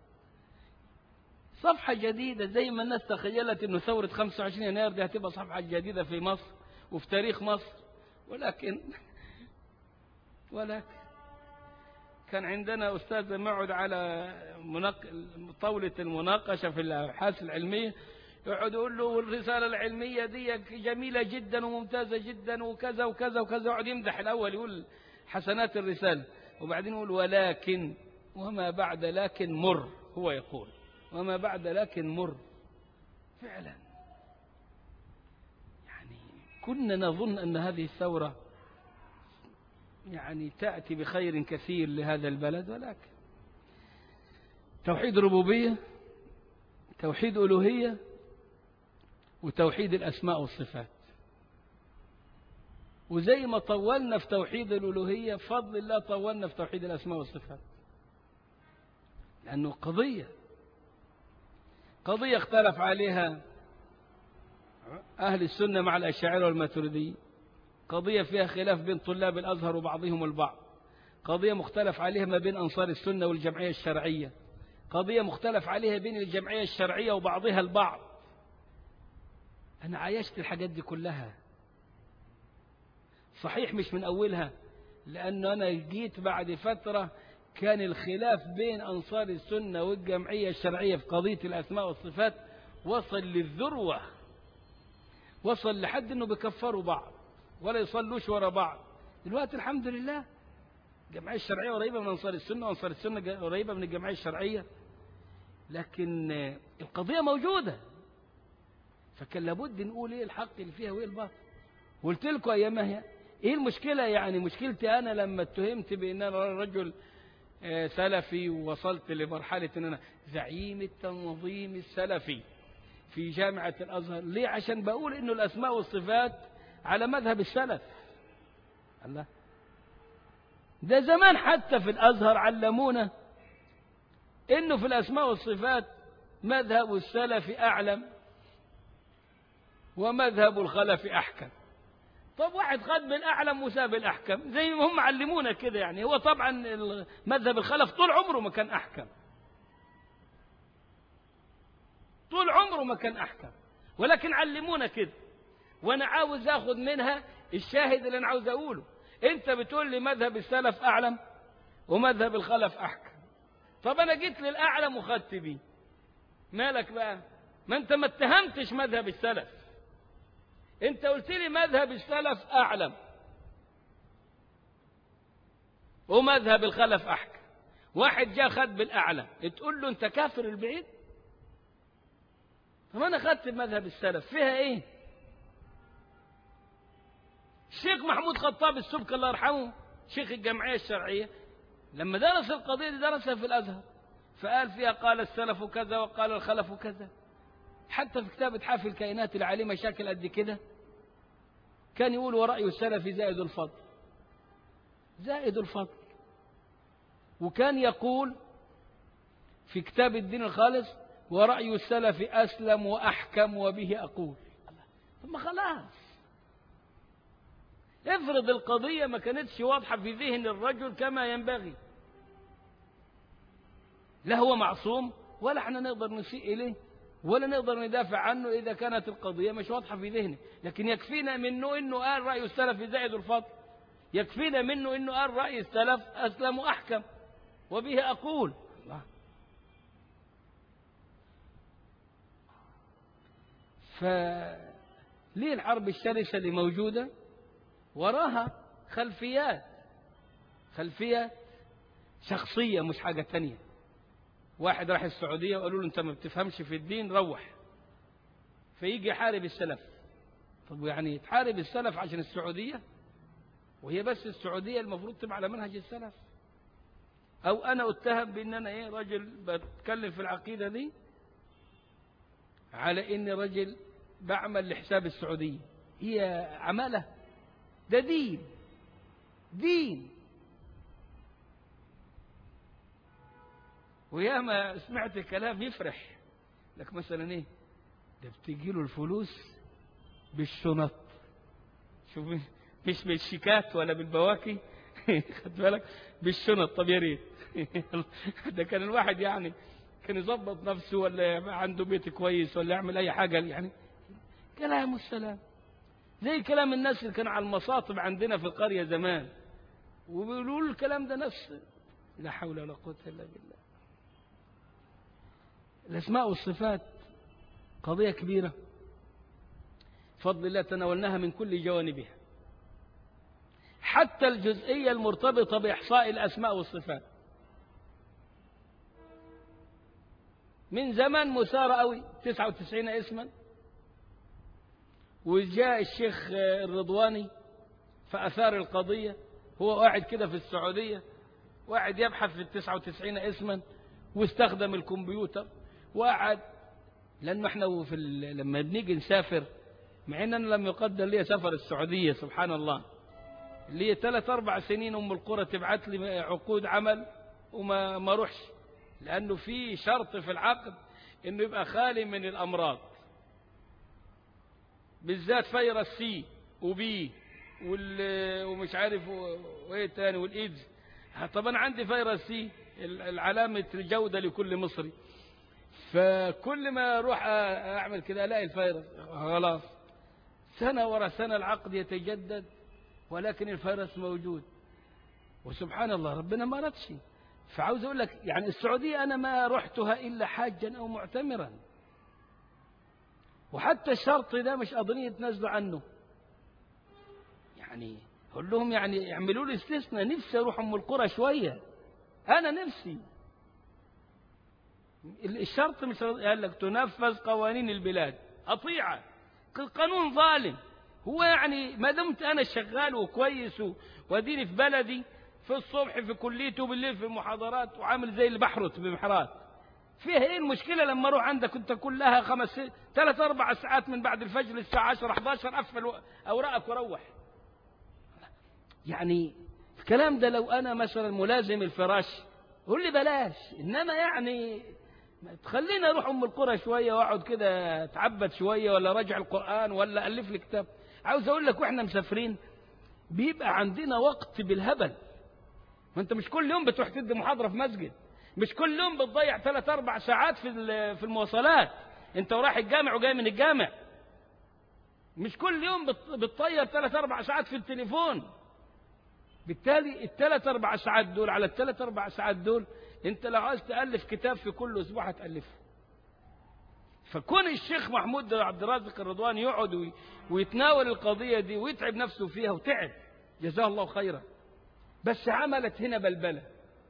صفحة جديدة زي ما الناس تخيلت أنه ثورة 25 يناير دي هتبقى صفحة جديدة في مصر وفي تاريخ مصر ولكن ولكن كان عندنا أستاذ معد على منق... طاولة المناقشة في الأبحاث العلمية يقعد يقول له الرسالة العلمية دي جميلة جدا وممتازة جدا وكذا وكذا وكذا يقعد يمدح الأول يقول حسنات الرسالة وبعدين يقول ولكن وما بعد لكن مر هو يقول وما بعد لكن مر فعلا يعني كنا نظن أن هذه الثورة يعني تأتي بخير كثير لهذا البلد ولكن توحيد ربوبية توحيد ألوهية وتوحيد الأسماء والصفات وزي ما طولنا في توحيد الألوهية بفضل الله طولنا في توحيد الأسماء والصفات لأنه قضية قضية اختلف عليها أهل السنة مع الأشاعرة والماتريديين قضية فيها خلاف بين طلاب الأزهر وبعضهم البعض قضية مختلف عليها ما بين أنصار السنة والجمعية الشرعية قضية مختلف عليها بين الجمعية الشرعية وبعضها البعض أنا عايشت الحاجات دي كلها صحيح مش من أولها لأنه أنا جيت بعد فترة كان الخلاف بين أنصار السنة والجمعية الشرعية في قضية الأسماء والصفات وصل للذروة وصل لحد أنه بيكفروا بعض ولا يصلوش ورا بعض دلوقتي الحمد لله الجمعية الشرعية قريبة من أنصار السنة وأنصار السنة قريبة من الجمعية الشرعية لكن القضية موجودة فكان لابد نقول ايه الحق اللي فيها وايه الباطل قلت لكم ايامها هي ايه المشكلة يعني مشكلتي انا لما اتهمت بان انا رجل سلفي ووصلت لمرحلة ان انا زعيم التنظيم السلفي في جامعة الازهر ليه عشان بقول انه الاسماء والصفات على مذهب السلف الله ده زمان حتى في الازهر علمونا انه في الاسماء والصفات مذهب السلف اعلم ومذهب الخلف احكم طب واحد خد بالاعلم وساب الاحكم زي ما هم علمونا كده يعني هو طبعا مذهب الخلف طول عمره ما كان احكم طول عمره ما كان احكم ولكن علمونا كده وانا عاوز اخد منها الشاهد اللي انا عاوز اقوله انت بتقول لي مذهب السلف اعلم ومذهب الخلف احكم طب انا جيت للاعلم وخدت بيه مالك بقى ما انت ما اتهمتش مذهب السلف انت قلت لي مذهب السلف اعلم ومذهب الخلف احكم واحد جاء خد بالاعلى تقول له انت كافر البعيد طب انا خدت بمذهب السلف فيها ايه الشيخ محمود خطاب السبك الله يرحمه شيخ الجمعيه الشرعيه لما درس القضيه دي درسها في الازهر فقال فيها قال السلف كذا وقال الخلف كذا حتى في كتاب اتحاف الكائنات العالمه شكل قد كده كان يقول ورأي السلف زائد الفضل زائد الفضل وكان يقول في كتاب الدين الخالص ورأي السلف أسلم وأحكم وبه أقول ثم خلاص افرض القضية ما كانتش واضحة في ذهن الرجل كما ينبغي لا هو معصوم ولا احنا نقدر نسيء إليه ولا نقدر ندافع عنه إذا كانت القضية مش واضحة في ذهنه لكن يكفينا منه إنه قال رأي السلف زائد الفضل يكفينا منه إنه قال رأي السلف أسلم وأحكم وبه أقول الله فليه الحرب الشرسة اللي موجودة وراها خلفيات خلفية شخصية مش حاجة تانية واحد راح السعودية وقالوا له أنت ما بتفهمش في الدين روح فيجي يحارب السلف طب يعني تحارب السلف عشان السعودية وهي بس السعودية المفروض تبقى على منهج السلف أو أنا أتهم بأن أنا إيه راجل بتكلم في العقيدة دي على إني رجل بعمل لحساب السعودية هي عمالة ده دين دين وياما سمعت كلام يفرح لك مثلا ايه ده بتجي له الفلوس بالشنط شوف مش بالشيكات ولا بالبواكي خد بالك بالشنط طب يا ريت ده كان الواحد يعني كان يظبط نفسه ولا عنده بيت كويس ولا يعمل اي حاجه يعني كلام السلام زي كلام الناس اللي كانوا على المصاطب عندنا في القريه زمان وبيقولوا له الكلام ده نفس لا حول ولا قوه الا بالله الأسماء والصفات قضية كبيرة بفضل الله تناولناها من كل جوانبها حتى الجزئية المرتبطة بإحصاء الأسماء والصفات من زمان مسارة قوي 99 اسما وجاء الشيخ الرضواني فأثار القضية هو قاعد كده في السعودية وقاعد يبحث في التسعة وتسعين اسما واستخدم الكمبيوتر وقعد لأنه احنا في لما بنيجي نسافر مع ان انا لم يقدر لي سفر السعودية سبحان الله اللي هي ثلاث أربع سنين أم القرى تبعت لي عقود عمل وما ما اروحش لأنه في شرط في العقد إنه يبقى خالي من الأمراض بالذات فيروس سي وبي ومش عارف وايه تاني والايدز طب انا عندي فيروس سي العلامة الجودة لكل مصري فكل ما اروح اعمل كده الاقي الفيروس خلاص سنة ورا سنة العقد يتجدد ولكن الفيروس موجود وسبحان الله ربنا ما ردش فعاوز أقول لك يعني السعودية أنا ما رحتها إلا حاجا أو معتمرا وحتى الشرط ده مش قادرين يتنازلوا عنه يعني قول لهم يعني اعملوا لي استثناء نفسي اروح ام القرى شويه انا نفسي الشرط مش قال لك تنفذ قوانين البلاد اطيعه القانون ظالم هو يعني ما دمت انا شغال وكويس واديني في بلدي في الصبح في كليته وبالليل في المحاضرات وعامل زي اللي بحرط بمحرات فيها ايه المشكله لما اروح عندك كنت كلها خمس ثلاث اربع ساعات من بعد الفجر الساعه 10 11 اقفل اوراقك وروح يعني الكلام ده لو انا مثلا ملازم الفراش قول لي بلاش انما يعني تخليني اروح ام القرى شويه واقعد كده اتعبد شويه ولا راجع القران ولا الف لي كتاب عاوز اقول لك واحنا مسافرين بيبقى عندنا وقت بالهبل ما انت مش كل يوم بتروح تدي محاضره في مسجد مش كل يوم بتضيع ثلاث اربع ساعات في في المواصلات انت ورايح الجامع وجاي من الجامع مش كل يوم بتطير ثلاث اربع ساعات في التليفون بالتالي الثلاث اربع ساعات دول على الثلاث اربع ساعات دول انت لو عايز تالف كتاب في كل اسبوع هتالفه فكون الشيخ محمود عبد الرازق الرضوان يقعد ويتناول القضيه دي ويتعب نفسه فيها وتعب جزاه الله خيرا بس عملت هنا بلبله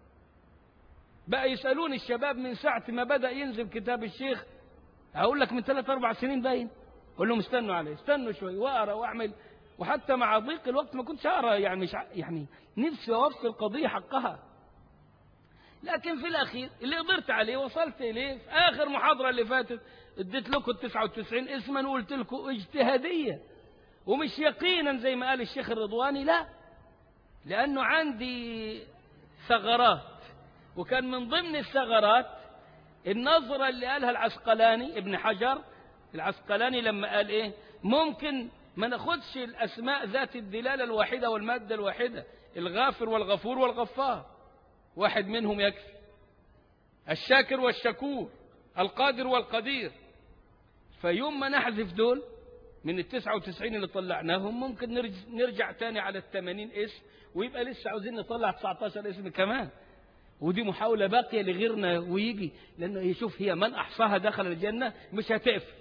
بقى يسالوني الشباب من ساعه ما بدا ينزل كتاب الشيخ اقول لك من ثلاث اربع سنين باين اقول لهم استنوا عليه استنوا شوي واقرا واعمل وحتى مع ضيق الوقت ما كنتش اقرا يعني مش يعني نفسي اوفي القضيه حقها لكن في الاخير اللي قدرت عليه وصلت اليه في اخر محاضره اللي فاتت اديت لكم ال 99 اسما وقلت لكم اجتهاديه ومش يقينا زي ما قال الشيخ الرضواني لا لانه عندي ثغرات وكان من ضمن الثغرات النظره اللي قالها العسقلاني ابن حجر العسقلاني لما قال ايه ممكن ما ناخدش الأسماء ذات الدلالة الواحدة والمادة الواحدة الغافر والغفور والغفار واحد منهم يكفي الشاكر والشكور القادر والقدير فيوم ما نحذف دول من التسعة وتسعين اللي طلعناهم ممكن نرجع, نرجع تاني على الثمانين اسم ويبقى لسه عاوزين نطلع 19 اسم كمان ودي محاولة باقية لغيرنا ويجي لأنه يشوف هي من أحصاها دخل الجنة مش هتقفل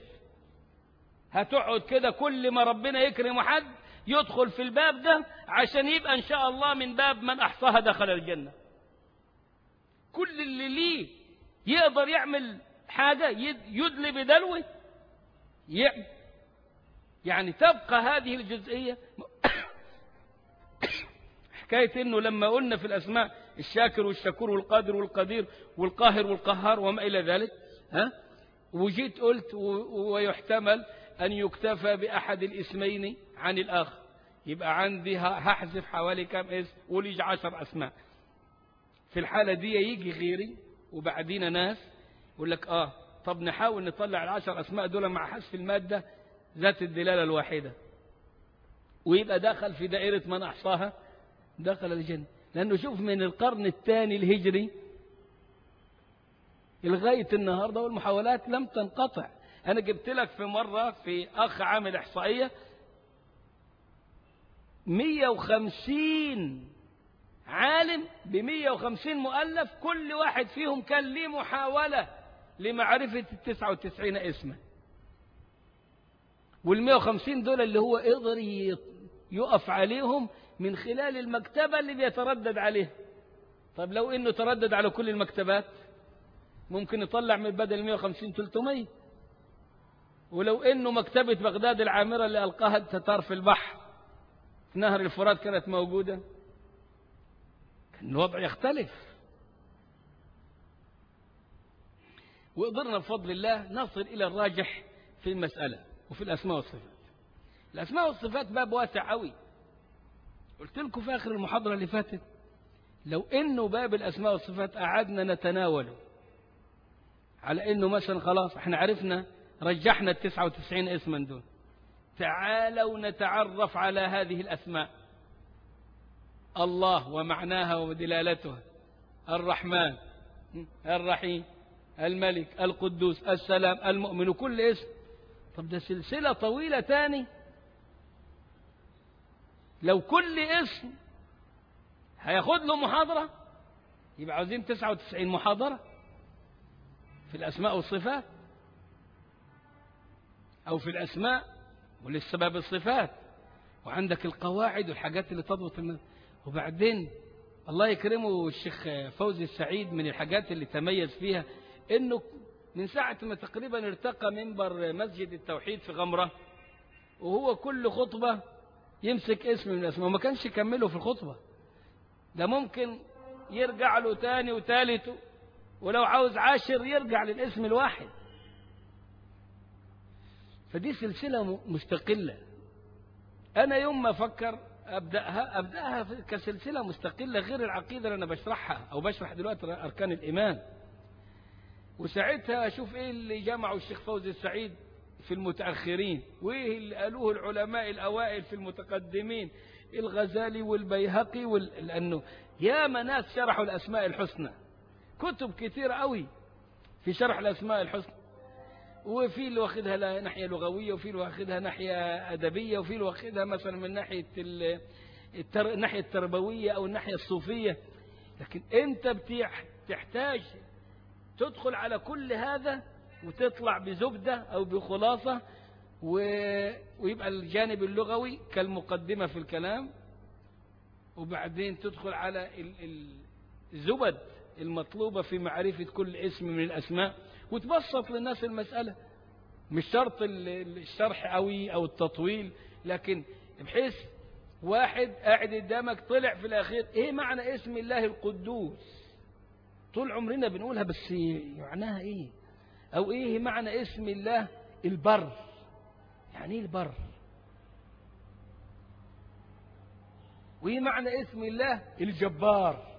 هتقعد كده كل ما ربنا يكرم حد يدخل في الباب ده عشان يبقى ان شاء الله من باب من احصاها دخل الجنه كل اللي ليه يقدر يعمل حاجه يدلي بدلوه يعني تبقى هذه الجزئيه حكايه انه لما قلنا في الاسماء الشاكر والشكور والقادر والقدير والقاهر والقهار وما الى ذلك ها وجيت قلت ويحتمل أن يكتفى بأحد الاسمين عن الآخر يبقى عندي هحذف حوالي كم اسم وليج عشر أسماء في الحالة دي يجي غيري وبعدين ناس يقول لك آه طب نحاول نطلع العشر أسماء دول مع حذف المادة ذات الدلالة الواحدة ويبقى دخل في دائرة من أحصاها دخل الجنة لأنه شوف من القرن الثاني الهجري لغاية النهاردة والمحاولات لم تنقطع أنا جبت لك في مرة في أخ عامل إحصائية 150 عالم ب 150 مؤلف كل واحد فيهم كان ليه محاولة لمعرفة ال 99 اسما وال 150 دول اللي هو قدر يقف عليهم من خلال المكتبة اللي بيتردد عليها طب لو انه تردد على كل المكتبات ممكن يطلع من بدل 150 300 ولو انه مكتبة بغداد العامرة اللي ألقاها التتار في البحر في نهر الفرات كانت موجودة كان الوضع يختلف وقدرنا بفضل الله نصل إلى الراجح في المسألة وفي الأسماء والصفات الأسماء والصفات باب واسع قوي قلت لكم في آخر المحاضرة اللي فاتت لو إنه باب الأسماء والصفات قعدنا نتناوله على إنه مثلا خلاص احنا عرفنا رجحنا التسعة وتسعين اسما دول تعالوا نتعرف على هذه الأسماء الله ومعناها ودلالتها الرحمن الرحيم الملك القدوس السلام المؤمن كل اسم طب ده سلسلة طويلة تاني لو كل اسم هياخد له محاضرة يبقى عاوزين 99 محاضرة في الأسماء والصفات أو في الأسماء ولسه الصفات وعندك القواعد والحاجات اللي تضبط الناس وبعدين الله يكرمه الشيخ فوزي السعيد من الحاجات اللي تميز فيها انه من ساعة ما تقريبا ارتقى منبر مسجد التوحيد في غمرة وهو كل خطبة يمسك اسم من الاسماء وما كانش يكمله في الخطبة ده ممكن يرجع له تاني وتالت ولو عاوز عاشر يرجع للاسم الواحد فدي سلسلة مستقلة أنا يوم ما أفكر أبدأها أبدأها كسلسلة مستقلة غير العقيدة اللي أنا بشرحها أو بشرح دلوقتي أركان الإيمان وساعتها أشوف إيه اللي جمعوا الشيخ فوزي السعيد في المتأخرين وإيه اللي قالوه العلماء الأوائل في المتقدمين الغزالي والبيهقي وال... لأنه يا ناس شرحوا الأسماء الحسنى كتب كثيرة قوي في شرح الأسماء الحسنى وفي اللي واخدها ناحية لغوية وفي اللي واخدها ناحية أدبية وفي اللي واخدها مثلا من ناحية التر... الناحية التربوية أو الناحية الصوفية لكن أنت بتحتاج تدخل على كل هذا وتطلع بزبدة أو بخلاصة و... ويبقى الجانب اللغوي كالمقدمة في الكلام وبعدين تدخل على الزبد المطلوبة في معرفة كل اسم من الأسماء وتبسط للناس المسألة مش شرط الشرح قوي أو التطويل لكن بحيث واحد قاعد قدامك طلع في الأخير إيه معنى اسم الله القدوس طول عمرنا بنقولها بس معناها إيه أو إيه معنى اسم الله البر يعني إيه البر وإيه معنى اسم الله الجبار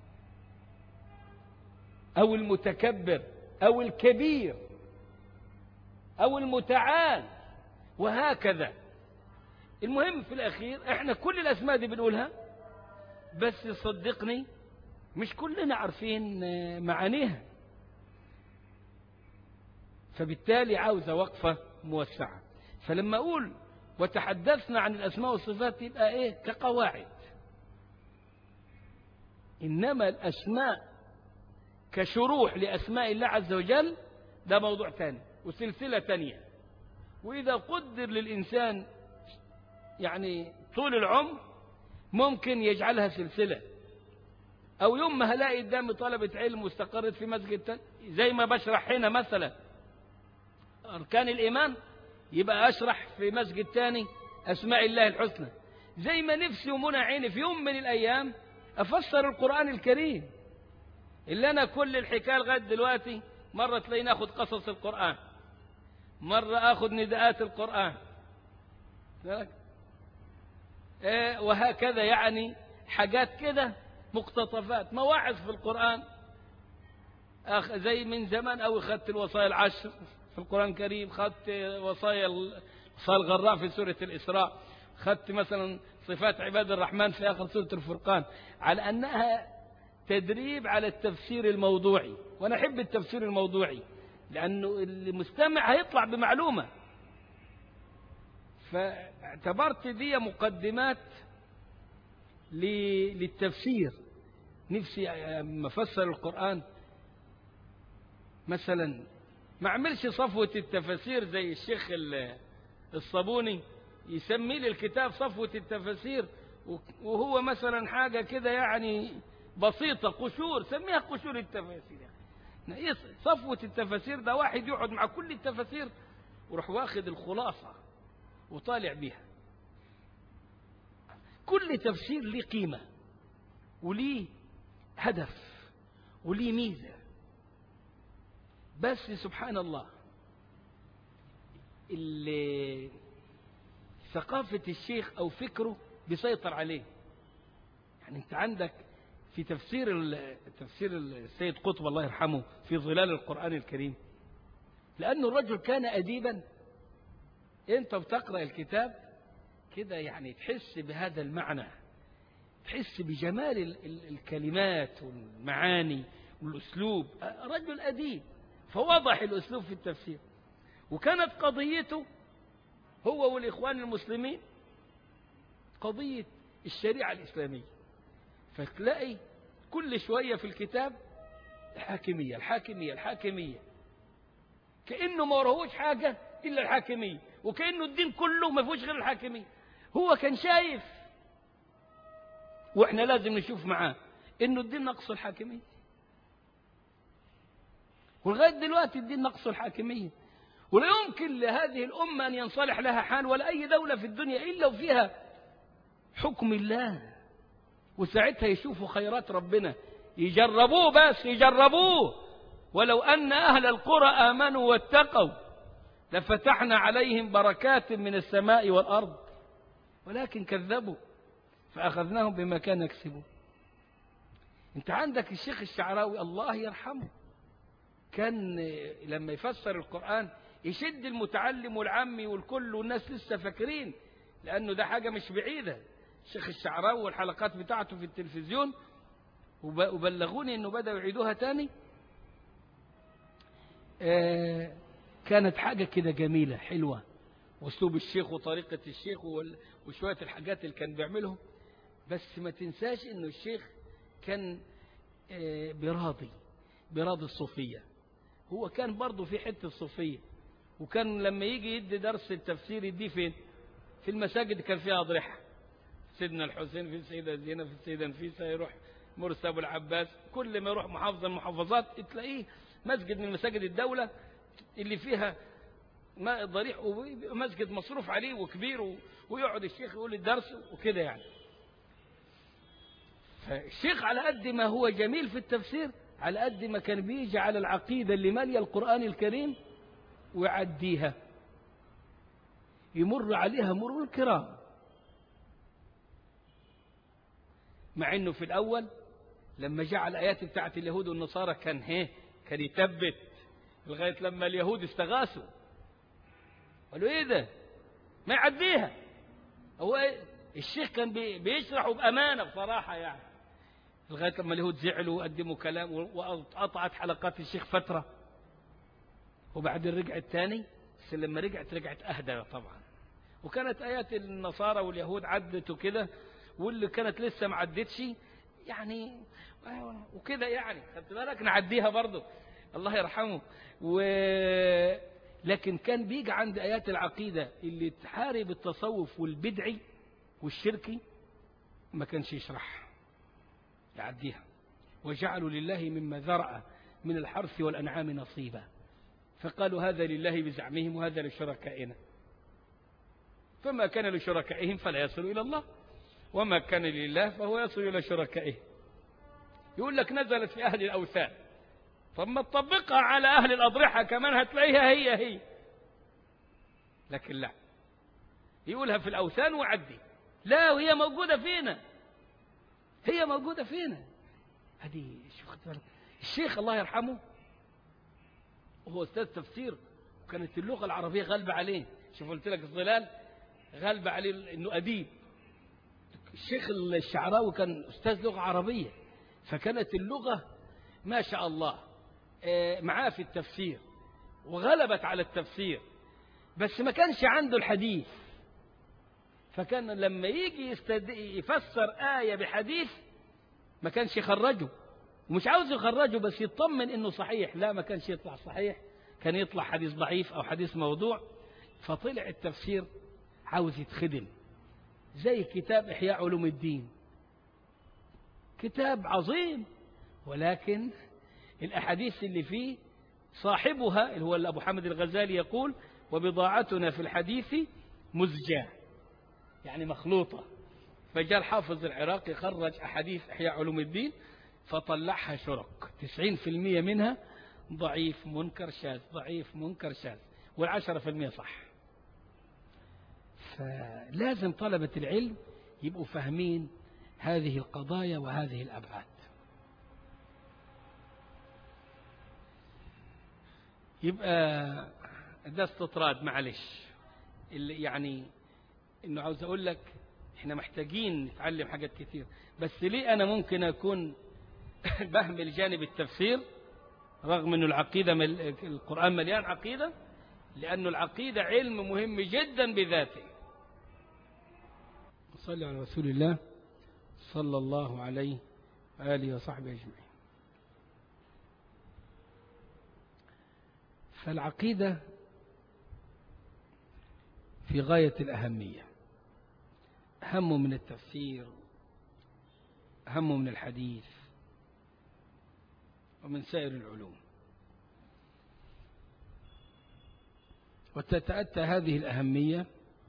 أو المتكبر أو الكبير أو المتعال وهكذا المهم في الأخير احنا كل الأسماء دي بنقولها بس صدقني مش كلنا عارفين معانيها فبالتالي عاوزة وقفة موسعة فلما أقول وتحدثنا عن الأسماء والصفات يبقى إيه كقواعد إنما الأسماء كشروح لأسماء الله عز وجل ده موضوع ثاني وسلسلة ثانية وإذا قدر للإنسان يعني طول العمر ممكن يجعلها سلسلة أو يوم ما هلاقي قدامي طلبة علم واستقرت في مسجد زي ما بشرح هنا مثلا أركان الإيمان يبقى أشرح في مسجد تاني أسماء الله الحسنى زي ما نفسي ومنى عيني في يوم من الأيام أفسر القرآن الكريم اللي أنا كل الحكاية لغاية دلوقتي مرة تلاقيني أخذ قصص القرآن مرة أخذ نداءات القرآن إيه وهكذا يعني حاجات كده مقتطفات مواعظ في القرآن أخ زي من زمان أو أخذت الوصايا العشر في القرآن الكريم خدت وصايا وصايا الغراء في سورة الإسراء خدت مثلا صفات عباد الرحمن في آخر سورة الفرقان على أنها تدريب على التفسير الموضوعي وأنا أحب التفسير الموضوعي لأنه المستمع هيطلع بمعلومة فاعتبرت دي مقدمات للتفسير نفسي مفسر القرآن مثلا ما اعملش صفوة التفاسير زي الشيخ الصابوني يسمي لي الكتاب صفوة التفاسير وهو مثلا حاجة كده يعني بسيطة قشور سميها قشور التفاسير يعني صفوة التفاسير ده واحد يقعد مع كل التفاسير وراح واخد الخلاصة وطالع بيها كل تفسير ليه قيمة وليه هدف وليه ميزة بس سبحان الله اللي ثقافة الشيخ أو فكره بيسيطر عليه يعني أنت عندك في تفسير تفسير السيد قطب الله يرحمه في ظلال القرآن الكريم لأنه الرجل كان أديبا أنت بتقرأ الكتاب كده يعني تحس بهذا المعنى تحس بجمال الكلمات والمعاني والأسلوب رجل أديب فوضح الأسلوب في التفسير وكانت قضيته هو والإخوان المسلمين قضية الشريعة الإسلامية فتلاقي كل شوية في الكتاب الحاكمية الحاكمية الحاكمية كأنه ما وراهوش حاجة إلا الحاكمية وكأنه الدين كله ما فيهوش غير الحاكمية هو كان شايف وإحنا لازم نشوف معاه إنه الدين نقص الحاكمية ولغاية دلوقتي الدين نقص الحاكمية ولا يمكن لهذه الأمة أن ينصلح لها حال ولا أي دولة في الدنيا إلا وفيها حكم الله وساعتها يشوفوا خيرات ربنا يجربوه بس يجربوه ولو أن أهل القرى آمنوا واتقوا لفتحنا عليهم بركات من السماء والأرض ولكن كذبوا فأخذناهم بما كانوا يكسبون انت عندك الشيخ الشعراوي الله يرحمه كان لما يفسر القرآن يشد المتعلم والعمي والكل والناس لسه فاكرين لأنه ده حاجة مش بعيدة الشيخ الشعراوي والحلقات بتاعته في التلفزيون وبلغوني انه بدأوا يعيدوها تاني آه كانت حاجة كده جميلة حلوة واسلوب الشيخ وطريقة الشيخ وشوية الحاجات اللي كان بيعملهم بس ما تنساش انه الشيخ كان آه براضي براضي الصوفية هو كان برضه في حتة الصوفية وكان لما يجي يدي درس التفسير يديه فين في المساجد كان فيها أضرحة سيدنا الحسين في السيدة زينب في السيدة نفيسة يروح مرسى أبو العباس كل ما يروح محافظة من المحافظات تلاقيه مسجد من مساجد الدولة اللي فيها ماء ضريح ومسجد مصروف عليه وكبير ويقعد الشيخ يقول الدرس وكده يعني فالشيخ على قد ما هو جميل في التفسير على قد ما كان بيجي على العقيدة اللي مالية القرآن الكريم ويعديها يمر عليها مرور الكرام مع انه في الاول لما جاء على الايات بتاعت اليهود والنصارى كان هيه كان يثبت لغايه لما اليهود استغاثوا قالوا ايه ده ما يعديها هو إيه؟ الشيخ كان بيشرحه بامانه بصراحه يعني لغايه لما اليهود زعلوا وقدموا كلام وقطعت حلقات الشيخ فتره وبعدين رجعت تاني بس لما رجعت رجعت اهدى طبعا وكانت ايات النصارى واليهود عدت وكده واللي كانت لسه ما عدتش يعني وكده يعني خدت بالك نعديها برضه الله يرحمه و لكن كان بيجي عند ايات العقيده اللي تحارب التصوف والبدعي والشركي ما كانش يشرحها يعديها وجعلوا لله مما ذرأ من الحرث والأنعام نصيبا فقالوا هذا لله بزعمهم وهذا لشركائنا فما كان لشركائهم فلا يصل إلى الله وما كان لله فهو يصل إلى شركائه يقول لك نزلت في أهل الأوثان طب ما تطبقها على أهل الأضرحة كمان هتلاقيها هي هي لكن لا يقولها في الأوثان وعدي لا وهي موجودة فينا هي موجودة فينا هذه شوف الشيخ الله يرحمه وهو أستاذ تفسير وكانت اللغة العربية غالبة عليه شوف قلت لك الظلال غالبة عليه إنه أديب الشيخ الشعراوي كان أستاذ لغة عربية فكانت اللغة ما شاء الله معاه في التفسير وغلبت على التفسير بس ما كانش عنده الحديث فكان لما يجي يستد... يفسر آية بحديث ما كانش يخرجه ومش عاوز يخرجه بس يطمن انه صحيح لا ما كانش يطلع صحيح كان يطلع حديث ضعيف او حديث موضوع فطلع التفسير عاوز يتخدم زي كتاب إحياء علوم الدين كتاب عظيم ولكن الأحاديث اللي فيه صاحبها اللي هو أبو حامد الغزالي يقول وبضاعتنا في الحديث مزجاة يعني مخلوطة فجاء الحافظ العراقي خرج أحاديث إحياء علوم الدين فطلعها شرق تسعين في المية منها ضعيف منكر شاذ ضعيف منكر شاذ والعشرة في المية صح فلازم طلبة العلم يبقوا فاهمين هذه القضايا وهذه الأبعاد يبقى ده استطراد معلش اللي يعني انه عاوز اقول لك احنا محتاجين نتعلم حاجات كتير بس ليه انا ممكن اكون بهمل جانب التفسير رغم انه العقيدة مل... القرآن مليان عقيدة لأنه العقيدة علم مهم جدا بذاته صلى على رسول الله صلى الله عليه وآله وصحبه أجمعين فالعقيدة في غاية الأهمية أهم من التفسير أهم من الحديث ومن سائر العلوم وتتأتى هذه الأهمية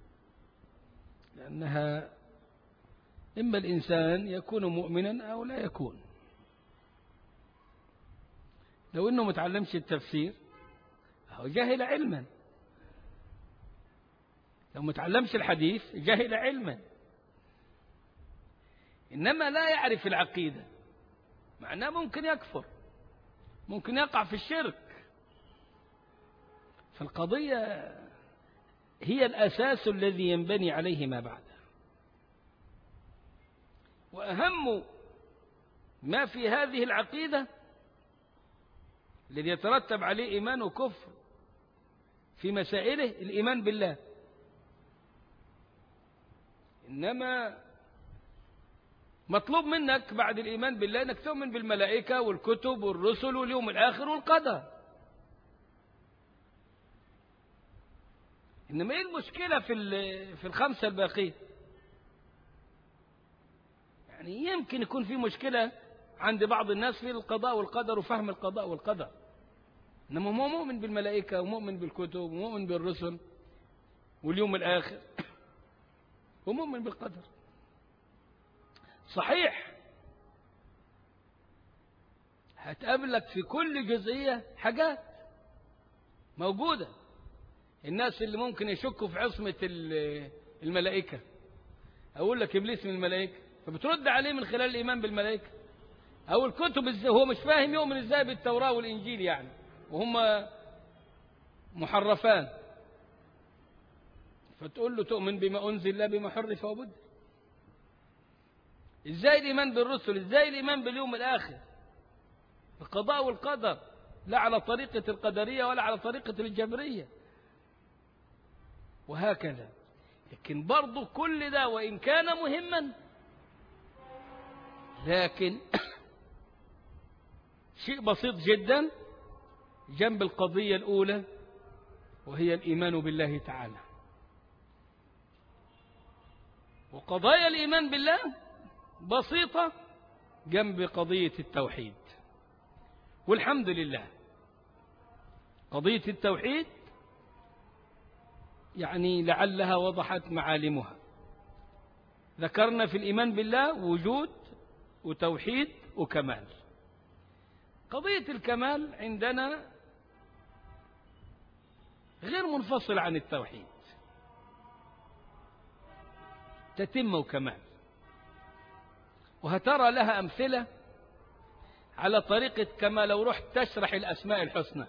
لأنها إما الإنسان يكون مؤمنا أو لا يكون لو أنه متعلمش التفسير هو جاهل علما لو متعلمش الحديث جاهل علما إنما لا يعرف العقيدة معناه ممكن يكفر ممكن يقع في الشرك فالقضية هي الأساس الذي ينبني عليه ما بعده وأهم ما في هذه العقيدة الذي يترتب عليه إيمان وكفر في مسائله الإيمان بالله إنما مطلوب منك بعد الإيمان بالله أنك تؤمن بالملائكة والكتب والرسل واليوم الآخر والقدر إنما إيه المشكلة في في الخمسة الباقية يعني يمكن يكون في مشكلة عند بعض الناس في القضاء والقدر وفهم القضاء والقدر إنما هو مؤمن بالملائكة ومؤمن بالكتب ومؤمن بالرسل واليوم الآخر ومؤمن بالقدر صحيح هتقابلك في كل جزئية حاجات موجودة الناس اللي ممكن يشكوا في عصمة الملائكة أقول لك إبليس من الملائكة فبترد عليه من خلال الإيمان بالملائكة أو الكتب ازاي هو مش فاهم يؤمن ازاي بالتوراة والإنجيل يعني وهم محرفان فتقول له تؤمن بما أنزل لا بما حرف وبد ازاي الإيمان بالرسل ازاي الإيمان باليوم الآخر القضاء والقدر لا على طريقة القدرية ولا على طريقة الجبرية وهكذا لكن برضو كل ده وإن كان مهما لكن شيء بسيط جدا جنب القضية الأولى وهي الإيمان بالله تعالى وقضايا الإيمان بالله بسيطة جنب قضية التوحيد والحمد لله قضية التوحيد يعني لعلها وضحت معالمها ذكرنا في الإيمان بالله وجود وتوحيد وكمال قضية الكمال عندنا غير منفصل عن التوحيد تتم وكمال وهترى لها أمثلة على طريقة كما لو رحت تشرح الأسماء الحسنى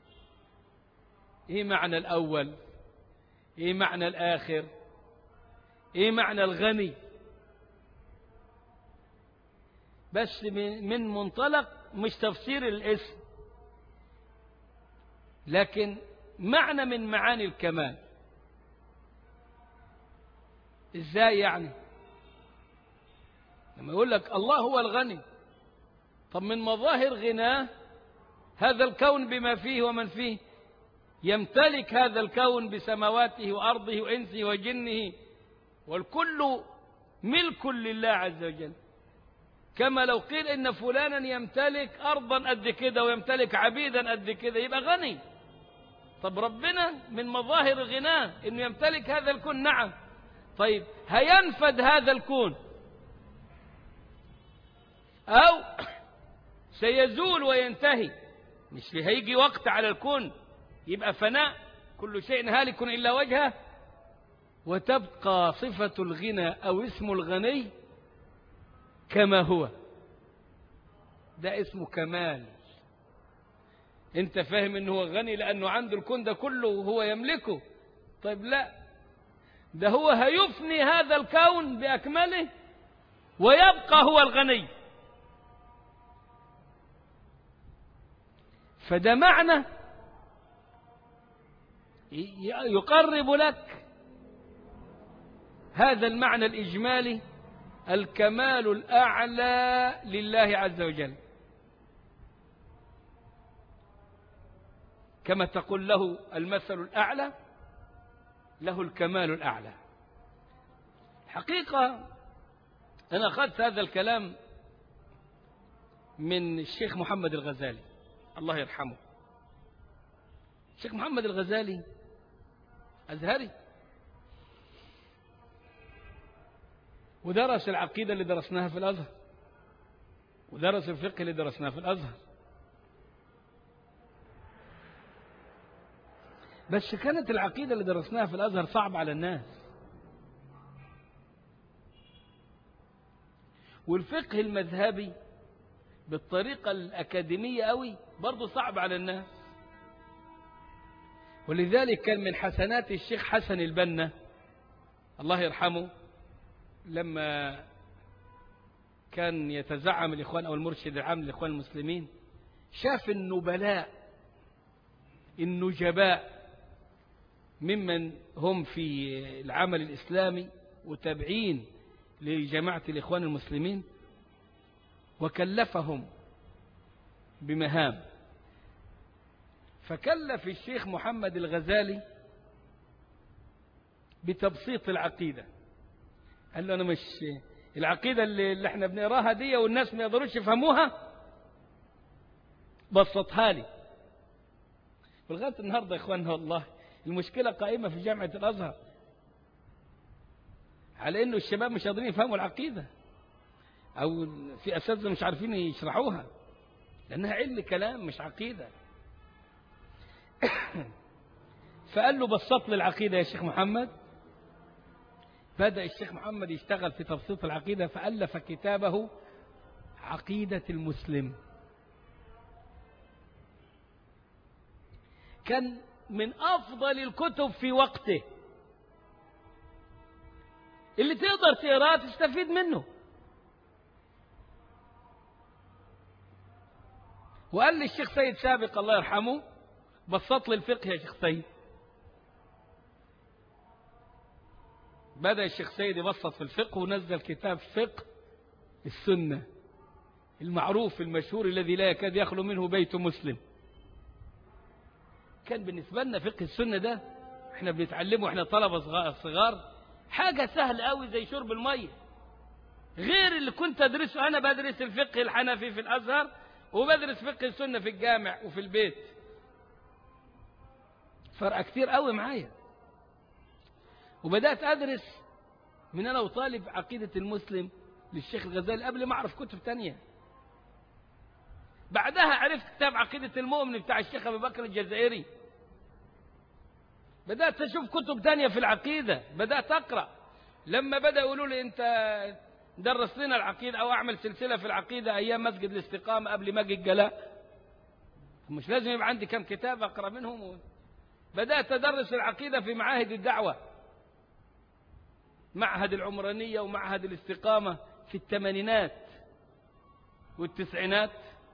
إيه معنى الأول إيه معنى الآخر إيه معنى الغني بس من منطلق مش تفسير الاسم لكن معنى من معاني الكمال ازاي يعني لما يقول لك الله هو الغني طب من مظاهر غناه هذا الكون بما فيه ومن فيه يمتلك هذا الكون بسماواته وأرضه وإنسه وجنه والكل ملك لله عز وجل كما لو قيل إن فلانا يمتلك أرضا قد كده ويمتلك عبيدا قد كده يبقى غني طب ربنا من مظاهر غناه إنه يمتلك هذا الكون نعم طيب هينفد هذا الكون أو سيزول وينتهي مش هيجي وقت على الكون يبقى فناء كل شيء هالك إلا وجهه وتبقى صفة الغنى أو اسم الغني كما هو ده اسمه كمال انت فاهم انه هو غني لانه عنده الكون ده كله وهو يملكه طيب لا ده هو هيفني هذا الكون باكمله ويبقى هو الغني فده معنى يقرب لك هذا المعنى الإجمالي الكمال الأعلى لله عز وجل كما تقول له المثل الأعلى له الكمال الأعلى حقيقة أنا أخذت هذا الكلام من الشيخ محمد الغزالي الله يرحمه الشيخ محمد الغزالي أزهري ودرس العقيدة اللي درسناها في الأزهر ودرس الفقه اللي درسناه في الأزهر بس كانت العقيدة اللي درسناها في الأزهر صعبة على الناس والفقه المذهبي بالطريقة الأكاديمية قوي برضه صعب على الناس ولذلك كان من حسنات الشيخ حسن البنا الله يرحمه لما كان يتزعم الإخوان أو المرشد العام للإخوان المسلمين شاف النبلاء النجباء ممن هم في العمل الإسلامي وتابعين لجماعة الإخوان المسلمين وكلفهم بمهام فكلف الشيخ محمد الغزالي بتبسيط العقيدة قال له أنا مش العقيدة اللي, اللي احنا بنقراها دي والناس ما يقدروش يفهموها بسطها لي ولغاية النهاردة يا إخواننا والله المشكلة قائمة في جامعة الأزهر على أنه الشباب مش قادرين يفهموا العقيدة أو في أساتذة مش عارفين يشرحوها لأنها علم كلام مش عقيدة فقال له بسط لي العقيدة يا شيخ محمد بدأ الشيخ محمد يشتغل في تبسيط العقيدة فألف كتابه عقيدة المسلم كان من أفضل الكتب في وقته اللي تقدر تقراه تستفيد منه وقال لي الشيخ سيد سابق الله يرحمه بسط لي الفقه يا شيخ سيد بدأ الشيخ سيد يبسط في الفقه ونزل كتاب فقه السنة المعروف المشهور الذي لا يكاد يخلو منه بيت مسلم كان بالنسبة لنا فقه السنة ده احنا بنتعلمه احنا طلبة صغار حاجة سهلة قوي زي شرب المية غير اللي كنت أدرسه أنا بدرس الفقه الحنفي في الأزهر وبدرس فقه السنة في الجامع وفي البيت فرق كتير قوي معايا وبدأت أدرس من أنا وطالب عقيدة المسلم للشيخ الغزالي قبل ما أعرف كتب تانية بعدها عرفت كتاب عقيدة المؤمن بتاع الشيخ أبي بكر الجزائري بدأت أشوف كتب تانية في العقيدة بدأت أقرأ لما بدأ يقولوا لي أنت درس لنا العقيدة أو أعمل سلسلة في العقيدة أيام مسجد الاستقامة قبل ما أجي الجلاء مش لازم يبقى عندي كم كتاب أقرأ منهم بدأت أدرس العقيدة في معاهد الدعوة معهد العمرانية ومعهد الاستقامة في الثمانينات والتسعينات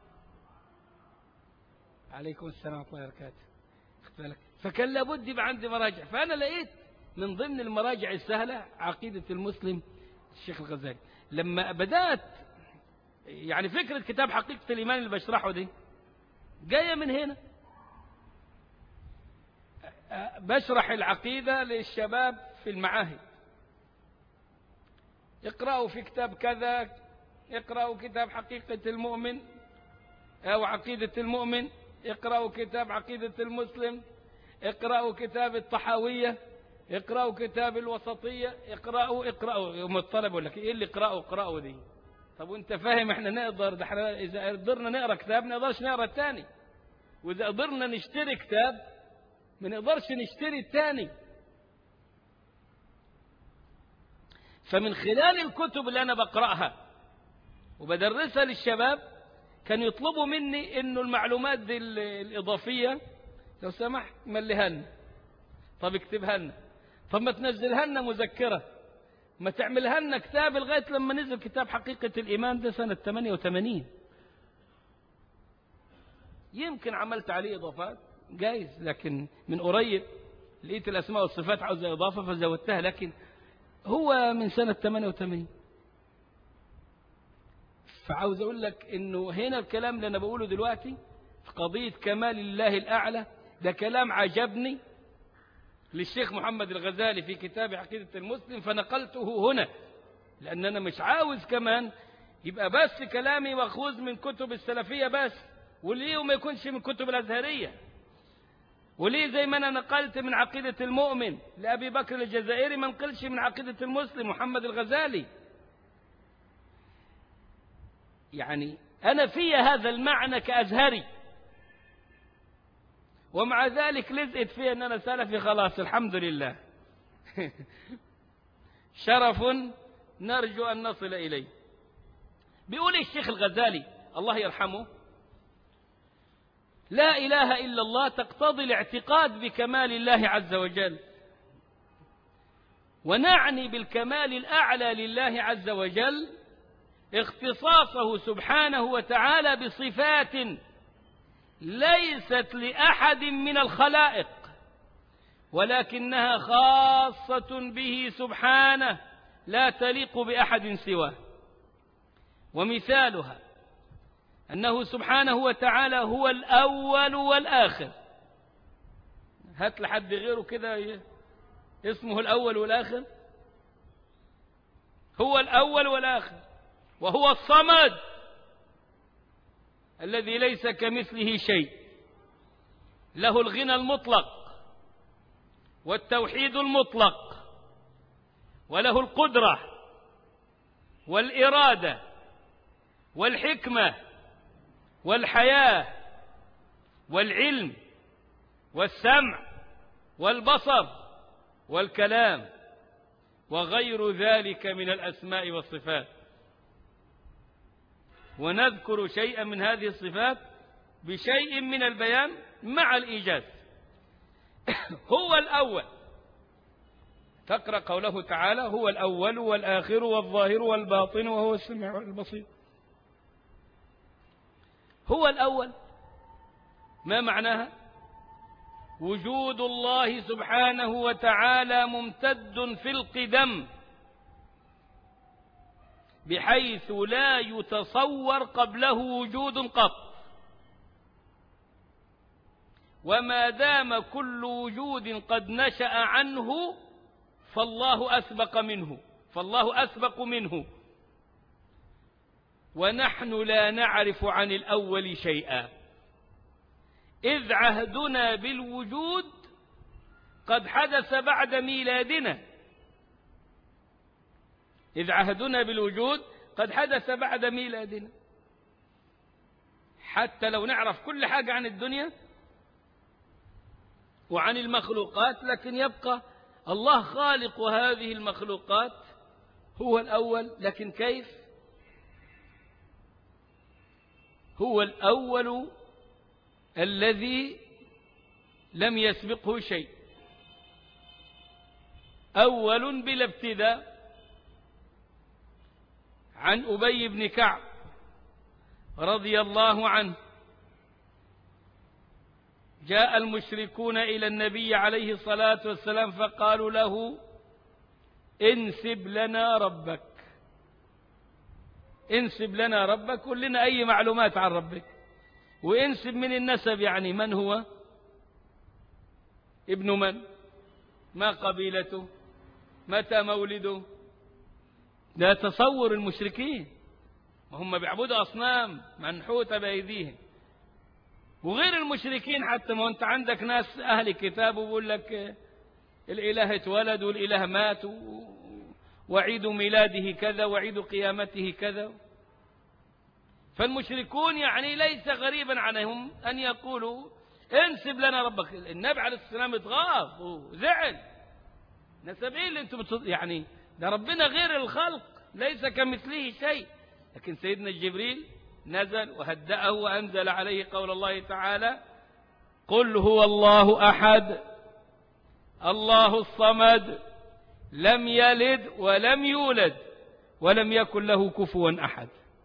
عليكم السلام ورحمة الله وبركاته فكان لابد يبقى عندي مراجع فأنا لقيت من ضمن المراجع السهلة عقيدة المسلم الشيخ الغزالي لما بدأت يعني فكرة كتاب حقيقة الإيمان اللي بشرحه دي جاية من هنا بشرح العقيدة للشباب في المعاهد اقرأوا في كتاب كذا اقرأوا كتاب حقيقة المؤمن أو عقيدة المؤمن اقرأوا كتاب عقيدة المسلم اقرأوا كتاب الطحاوية اقرأوا كتاب الوسطية اقرأوا اقرأوا يوم الطلب يقول لك ايه اللي اقرأوا اقرأوا دي طب وانت فاهم احنا نقدر ده احنا اذا قدرنا نقرا كتاب ما نقدرش نقرا الثاني واذا قدرنا نشتري كتاب ما نقدرش نشتري الثاني فمن خلال الكتب اللي انا بقراها وبدرسها للشباب كان يطلبوا مني انه المعلومات دي الاضافيه لو سمحت مليها لنا طب اكتبها لنا طب ما تنزلها لنا مذكره ما تعملها لنا كتاب لغايه لما نزل كتاب حقيقه الايمان ده سنه 88 يمكن عملت عليه اضافات جايز لكن من قريب لقيت الاسماء والصفات عاوزه اضافه فزودتها لكن هو من سنه 88 فعاوز أقول لك إنه هنا الكلام اللي أنا بقوله دلوقتي في قضية كمال الله الأعلى ده كلام عجبني للشيخ محمد الغزالي في كتاب عقيدة المسلم فنقلته هنا لأن أنا مش عاوز كمان يبقى بس كلامي مأخوذ من كتب السلفية بس وليه وما يكونش من كتب الأزهرية وليه زي ما أنا نقلت من عقيدة المؤمن لأبي بكر الجزائري ما نقلش من عقيدة المسلم محمد الغزالي يعني أنا في هذا المعنى كأزهري ومع ذلك لزقت فيه أن أنا سلفي خلاص الحمد لله شرف نرجو أن نصل إليه بيقول الشيخ الغزالي الله يرحمه لا إله إلا الله تقتضي الاعتقاد بكمال الله عز وجل ونعني بالكمال الأعلى لله عز وجل اختصاصه سبحانه وتعالى بصفات ليست لأحد من الخلائق ولكنها خاصة به سبحانه لا تليق بأحد سواه ومثالها أنه سبحانه وتعالى هو الأول والآخر هات لحد غيره كده اسمه الأول والآخر هو الأول والآخر وهو الصمد الذي ليس كمثله شيء له الغنى المطلق والتوحيد المطلق وله القدرة والإرادة والحكمة والحياة والعلم والسمع والبصر والكلام وغير ذلك من الأسماء والصفات ونذكر شيئا من هذه الصفات بشيء من البيان مع الإيجاز هو الأول تقرأ قوله تعالى هو الأول والآخر والظاهر والباطن وهو السميع البصير هو الأول ما معناها وجود الله سبحانه وتعالى ممتد في القدم بحيث لا يتصور قبله وجود قط وما دام كل وجود قد نشأ عنه فالله أسبق منه فالله أسبق منه ونحن لا نعرف عن الأول شيئا إذ عهدنا بالوجود قد حدث بعد ميلادنا إذ عهدنا بالوجود قد حدث بعد ميلادنا حتى لو نعرف كل حاجة عن الدنيا وعن المخلوقات لكن يبقى الله خالق هذه المخلوقات هو الأول لكن كيف هو الأول الذي لم يسبقه شيء أول بلا ابتداء عن أبي بن كعب رضي الله عنه جاء المشركون إلى النبي عليه الصلاة والسلام فقالوا له انسب لنا ربك انسب لنا ربك قل لنا أي معلومات عن ربك وانسب من النسب يعني من هو ابن من ما قبيلته متى مولده ده تصور المشركين وهم بيعبدوا أصنام منحوتة بأيديهم وغير المشركين حتى ما أنت عندك ناس أهل كتاب ويقول لك الإله اتولد والإله مات وعيد ميلاده كذا وعيد قيامته كذا فالمشركون يعني ليس غريبا عنهم أن يقولوا انسب لنا ربك النبي عليه السلام اتغاظ وزعل نسب ايه اللي انتم يعني ده ربنا غير الخلق ليس كمثله شيء لكن سيدنا جبريل نزل وهدأه وأنزل عليه قول الله تعالى قل هو الله أحد الله الصمد لم يلد ولم يولد ولم يكن له كفوا أحد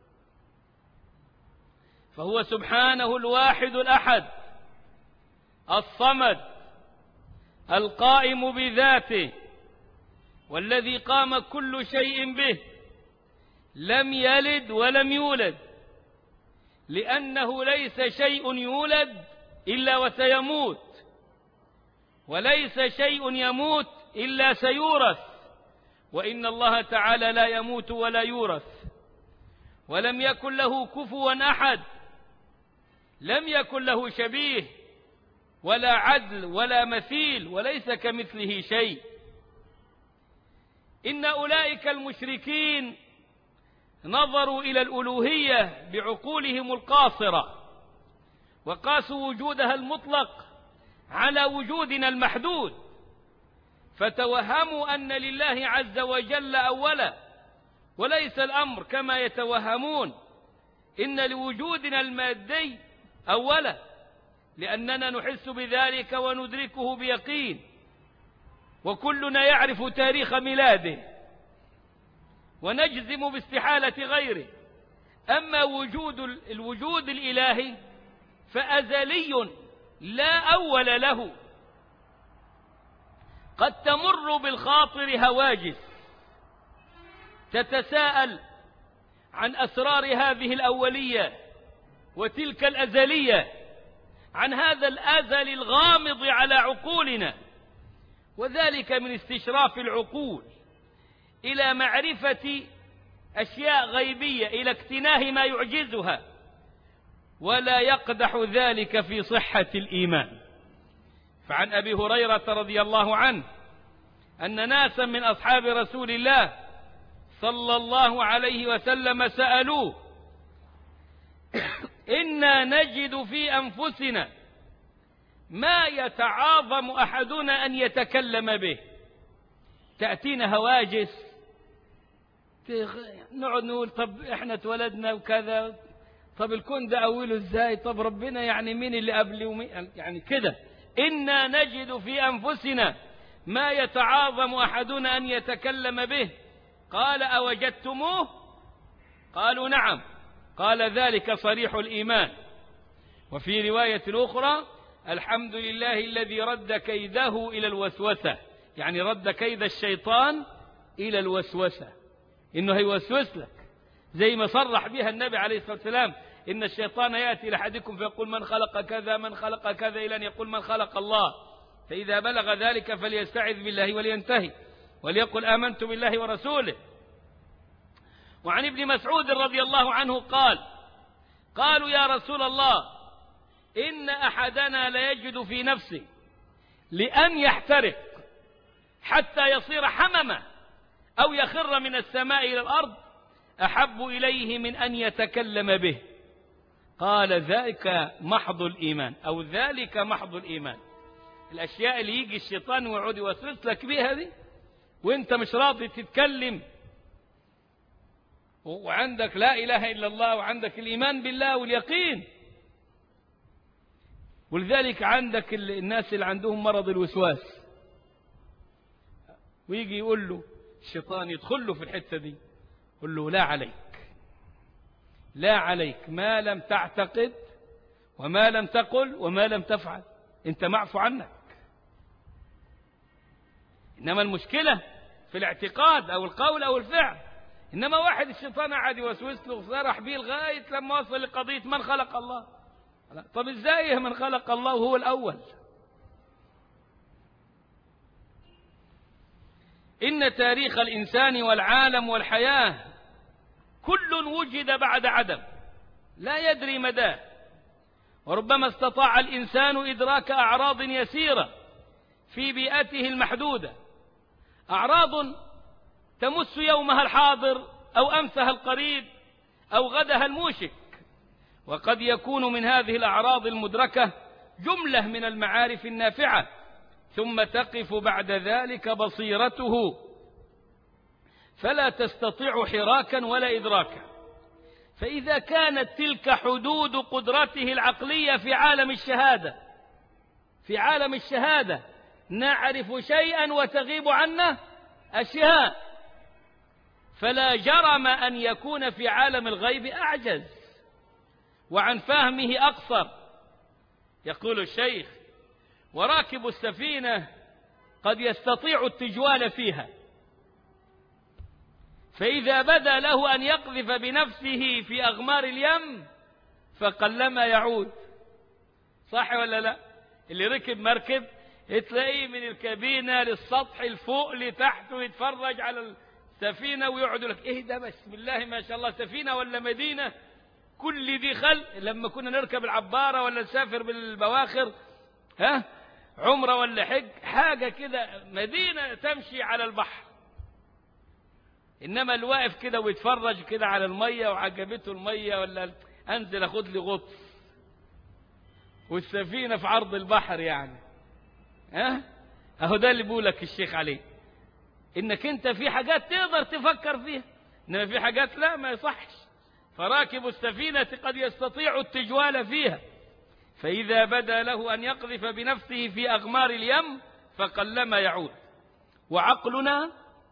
فهو سبحانه الواحد الأحد الصمد القائم بذاته والذي قام كل شيء به لم يلد ولم يولد لأنه ليس شيء يولد إلا وسيموت وليس شيء يموت إلا سيورث وإن الله تعالى لا يموت ولا يورث ولم يكن له كفوا أحد لم يكن له شبيه ولا عدل ولا مثيل وليس كمثله شيء إن أولئك المشركين نظروا إلى الألوهية بعقولهم القاصرة وقاسوا وجودها المطلق على وجودنا المحدود فتوهموا أن لله عز وجل أولا وليس الأمر كما يتوهمون إن لوجودنا المادي أولا لأننا نحس بذلك وندركه بيقين وكلنا يعرف تاريخ ميلاده ونجزم باستحالة غيره أما وجود الوجود الإلهي فأزلي لا أول له قد تمر بالخاطر هواجس تتساءل عن أسرار هذه الأولية وتلك الأزلية عن هذا الأزل الغامض على عقولنا وذلك من استشراف العقول إلى معرفة أشياء غيبية إلى اكتناه ما يعجزها ولا يقدح ذلك في صحة الإيمان فعن أبي هريرة رضي الله عنه أن ناسا من أصحاب رسول الله صلى الله عليه وسلم سألوه إنا نجد في أنفسنا ما يتعاظم أحدنا أن يتكلم به تأتينا هواجس نقعد نقول طب احنا اتولدنا وكذا طب الكون ده أوله ازاي طب ربنا يعني مين اللي قبلي ومين يعني كده إنا نجد في أنفسنا ما يتعاظم أحدنا أن يتكلم به قال أوجدتموه قالوا نعم قال ذلك صريح الإيمان وفي رواية أخرى الحمد لله الذي رد كيده إلى الوسوسة يعني رد كيد الشيطان إلى الوسوسة إنه هيوسوس لك زي ما صرح بها النبي عليه الصلاة والسلام إن الشيطان يأتي لأحدكم فيقول من خلق كذا من خلق كذا إلى أن يقول من خلق الله فإذا بلغ ذلك فليستعذ بالله ولينتهي وليقل آمنت بالله ورسوله وعن ابن مسعود رضي الله عنه قال قالوا يا رسول الله إن أحدنا ليجد في نفسه لأن يحترق حتى يصير حمما أو يخر من السماء إلى الأرض أحب إليه من أن يتكلم به قال ذلك محض الإيمان أو ذلك محض الإيمان الأشياء اللي يجي الشيطان ويقعد يوسوس لك بيها دي وانت مش راضي تتكلم وعندك لا إله إلا الله وعندك الإيمان بالله واليقين ولذلك عندك الناس اللي عندهم مرض الوسواس ويجي يقول له الشيطان يدخل له في الحتة دي يقول له لا عليك لا عليك ما لم تعتقد وما لم تقل وما لم تفعل انت معفو عنك انما المشكلة في الاعتقاد او القول او الفعل انما واحد الشيطان قعد يوسوس له وسرح بيه لغاية لما وصل لقضية من خلق الله طب ازاي من خلق الله وهو الاول إن تاريخ الإنسان والعالم والحياة كل وجد بعد عدم لا يدري مداه وربما استطاع الإنسان إدراك أعراض يسيرة في بيئته المحدودة أعراض تمس يومها الحاضر أو أمسها القريب أو غدها الموشك وقد يكون من هذه الأعراض المدركة جملة من المعارف النافعة ثم تقف بعد ذلك بصيرته فلا تستطيع حراكا ولا إدراكا فإذا كانت تلك حدود قدرته العقلية في عالم الشهادة في عالم الشهادة نعرف شيئا وتغيب عنا أشياء فلا جرم أن يكون في عالم الغيب أعجز وعن فهمه أقصر يقول الشيخ وراكب السفينة قد يستطيع التجوال فيها فإذا بدا له أن يقذف بنفسه في أغمار اليم فقلما يعود صح ولا لا اللي ركب مركب تلاقيه من الكابينة للسطح الفوق لتحت ويتفرج على السفينة ويقعد لك ايه ده بسم الله ما شاء الله سفينة ولا مدينة كل دي خلق لما كنا نركب العبارة ولا نسافر بالبواخر ها عمرة ولا حج حاجة كده مدينة تمشي على البحر إنما الواقف كده ويتفرج كده على المية وعجبته المية ولا أنزل أخد لي غطس والسفينة في عرض البحر يعني ها أهو ده اللي بيقولك الشيخ عليه إنك أنت في حاجات تقدر تفكر فيها إنما في حاجات لا ما يصحش فراكب السفينة قد يستطيع التجوال فيها فإذا بدا له أن يقذف بنفسه في أغمار اليم فقلما يعود وعقلنا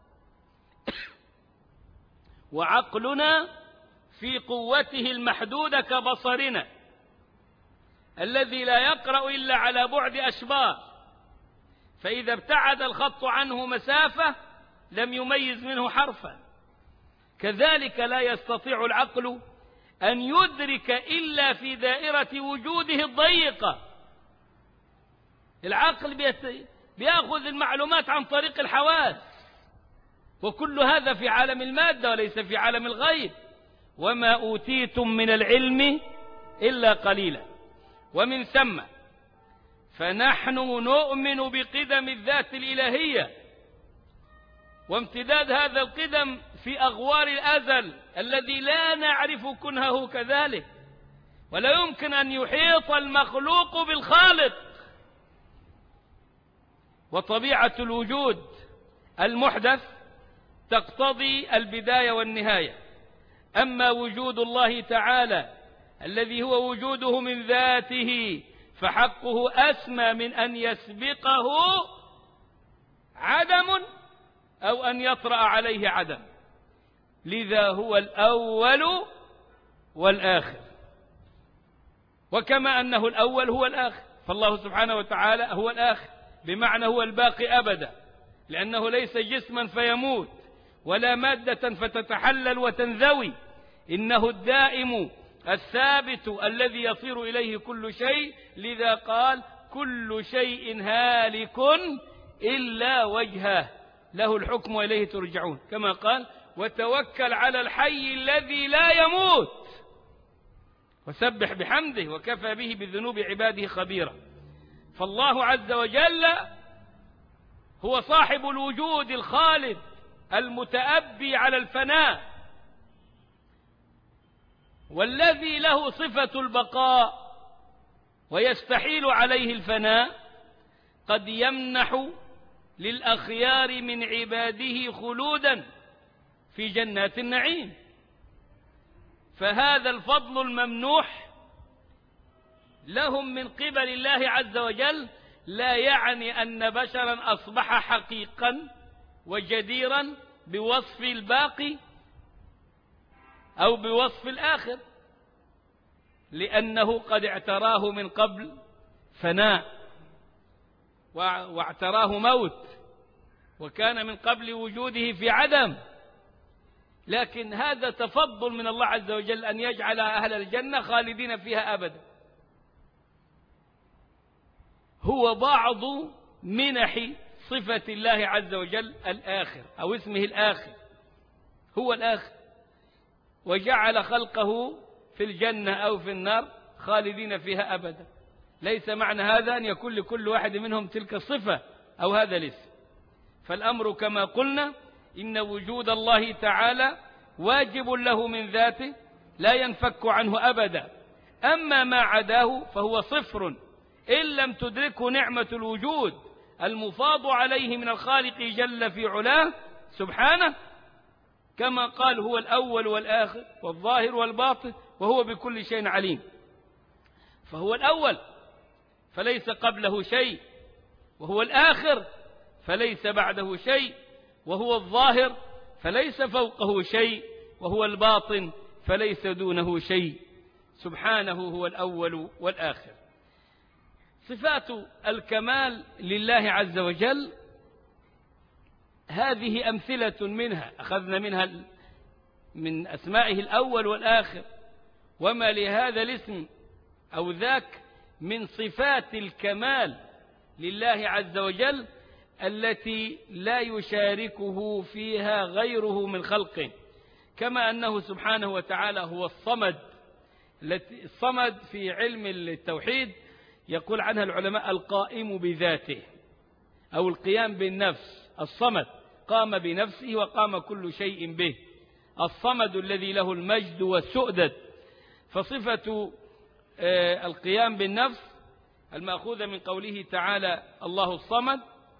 وعقلنا في قوته المحدودة كبصرنا الذي لا يقرأ إلا على بعد أشبار فإذا ابتعد الخط عنه مسافة لم يميز منه حرفا كذلك لا يستطيع العقل أن يدرك إلا في دائرة وجوده الضيقة العقل بيأخذ المعلومات عن طريق الحواس وكل هذا في عالم المادة وليس في عالم الغيب وما أوتيتم من العلم إلا قليلا ومن ثم فنحن نؤمن بقدم الذات الإلهية وامتداد هذا القدم في أغوار الأزل الذي لا نعرف كنهه كذلك ولا يمكن أن يحيط المخلوق بالخالق وطبيعة الوجود المحدث تقتضي البداية والنهاية أما وجود الله تعالى الذي هو وجوده من ذاته فحقه أسمى من أن يسبقه عدم أو أن يطرأ عليه عدم لذا هو الأول والآخر وكما أنه الأول هو الآخر فالله سبحانه وتعالى هو الآخر بمعنى هو الباقي أبدا لأنه ليس جسما فيموت ولا مادة فتتحلل وتنذوي إنه الدائم الثابت الذي يصير إليه كل شيء لذا قال كل شيء هالك إلا وجهه له الحكم وإليه ترجعون كما قال وتوكل على الحي الذي لا يموت وسبح بحمده وكفى به بذنوب عباده خبيرا فالله عز وجل هو صاحب الوجود الخالد المتأبي على الفناء والذي له صفة البقاء ويستحيل عليه الفناء قد يمنح للأخيار من عباده خلودا في جنات النعيم فهذا الفضل الممنوح لهم من قبل الله عز وجل لا يعني أن بشرا أصبح حقيقا وجديرا بوصف الباقي أو بوصف الآخر لأنه قد اعتراه من قبل فناء واعتراه موت وكان من قبل وجوده في عدم لكن هذا تفضل من الله عز وجل أن يجعل أهل الجنة خالدين فيها أبدا هو بعض منح صفة الله عز وجل الآخر أو اسمه الآخر هو الآخر وجعل خلقه في الجنة أو في النار خالدين فيها أبدا ليس معنى هذا أن يكون لكل واحد منهم تلك الصفة أو هذا الاسم فالأمر كما قلنا إن وجود الله تعالى واجب له من ذاته لا ينفك عنه أبدا أما ما عداه فهو صفر إن لم تدركه نعمة الوجود المفاض عليه من الخالق جل في علاه سبحانه كما قال هو الأول والآخر والظاهر والباطن وهو بكل شيء عليم فهو الأول فليس قبله شيء وهو الآخر فليس بعده شيء وهو الظاهر فليس فوقه شيء وهو الباطن فليس دونه شيء سبحانه هو الأول والآخر صفات الكمال لله عز وجل هذه أمثلة منها أخذنا منها من أسمائه الأول والآخر وما لهذا الاسم أو ذاك من صفات الكمال لله عز وجل التي لا يشاركه فيها غيره من خلقه كما أنه سبحانه وتعالى هو الصمد الصمد في علم التوحيد يقول عنها العلماء القائم بذاته أو القيام بالنفس الصمد قام بنفسه وقام كل شيء به الصمد الذي له المجد والسؤدد فصفة القيام بالنفس المأخوذة من قوله تعالى الله الصمد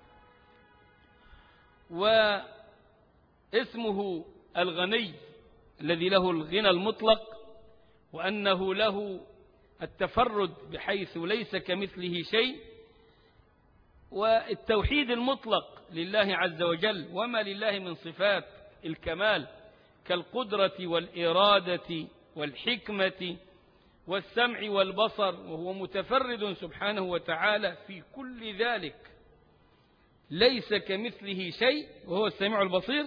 واسمه الغني الذي له الغنى المطلق وأنه له التفرد بحيث ليس كمثله شيء والتوحيد المطلق لله عز وجل وما لله من صفات الكمال كالقدرة والإرادة والحكمة والسمع والبصر وهو متفرد سبحانه وتعالى في كل ذلك ليس كمثله شيء وهو السميع البصير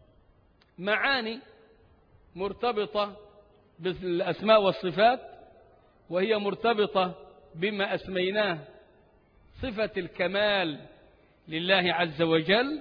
معاني مرتبطة بالأسماء والصفات وهي مرتبطة بما أسميناه صفة الكمال لله عز وجل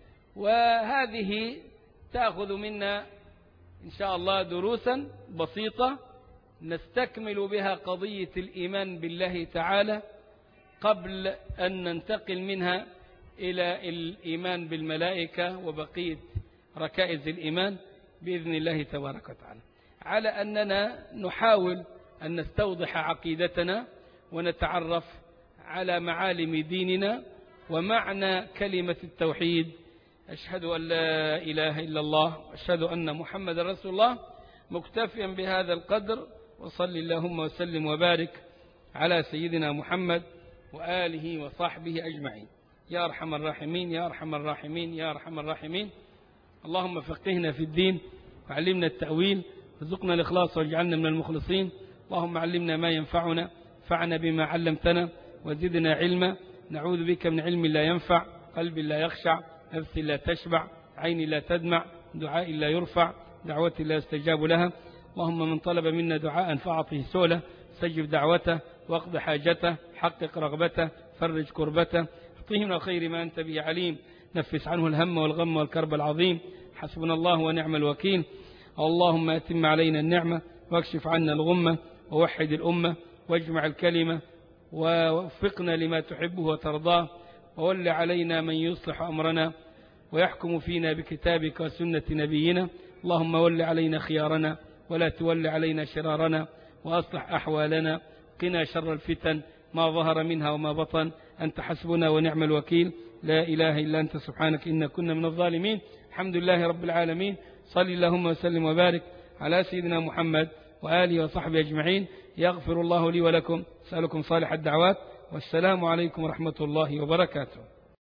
وهذه تأخذ منا إن شاء الله دروسا بسيطة نستكمل بها قضية الإيمان بالله تعالى قبل أن ننتقل منها إلى الإيمان بالملائكة وبقية ركائز الإيمان بإذن الله تبارك وتعالى على أننا نحاول أن نستوضح عقيدتنا ونتعرف على معالم ديننا ومعنى كلمة التوحيد أشهد أن لا إله إلا الله أشهد أن محمد رسول الله مكتفيا بهذا القدر وصل اللهم وسلم وبارك على سيدنا محمد وآله وصحبه أجمعين يا أرحم الراحمين يا أرحم الراحمين يا أرحم الراحمين اللهم فقهنا في الدين وعلمنا التأويل رزقنا الإخلاص واجعلنا من المخلصين اللهم علمنا ما ينفعنا فعنا بما علمتنا وزدنا علما نعوذ بك من علم لا ينفع قلب لا يخشع نفس لا تشبع عين لا تدمع دعاء لا يرفع دعوة لا يستجاب لها اللهم من طلب منا دعاء فأعطه سؤله استجب دعوته واقض حاجته حقق رغبته فرج كربته اعطيه من الخير ما أنت به عليم نفس عنه الهم والغم والكرب العظيم حسبنا الله ونعم الوكيل اللهم أتم علينا النعمة واكشف عنا الغمة ووحد الأمة واجمع الكلمة ووفقنا لما تحبه وترضاه وول علينا من يصلح أمرنا ويحكم فينا بكتابك وسنة نبينا اللهم ول علينا خيارنا ولا تول علينا شرارنا وأصلح أحوالنا قنا شر الفتن ما ظهر منها وما بطن أنت حسبنا ونعم الوكيل لا إله إلا أنت سبحانك إنا كنا من الظالمين الحمد لله رب العالمين صل اللهم وسلم وبارك على سيدنا محمد وآله وصحبه أجمعين يغفر الله لي ولكم سألكم صالح الدعوات والسلام عليكم ورحمة الله وبركاته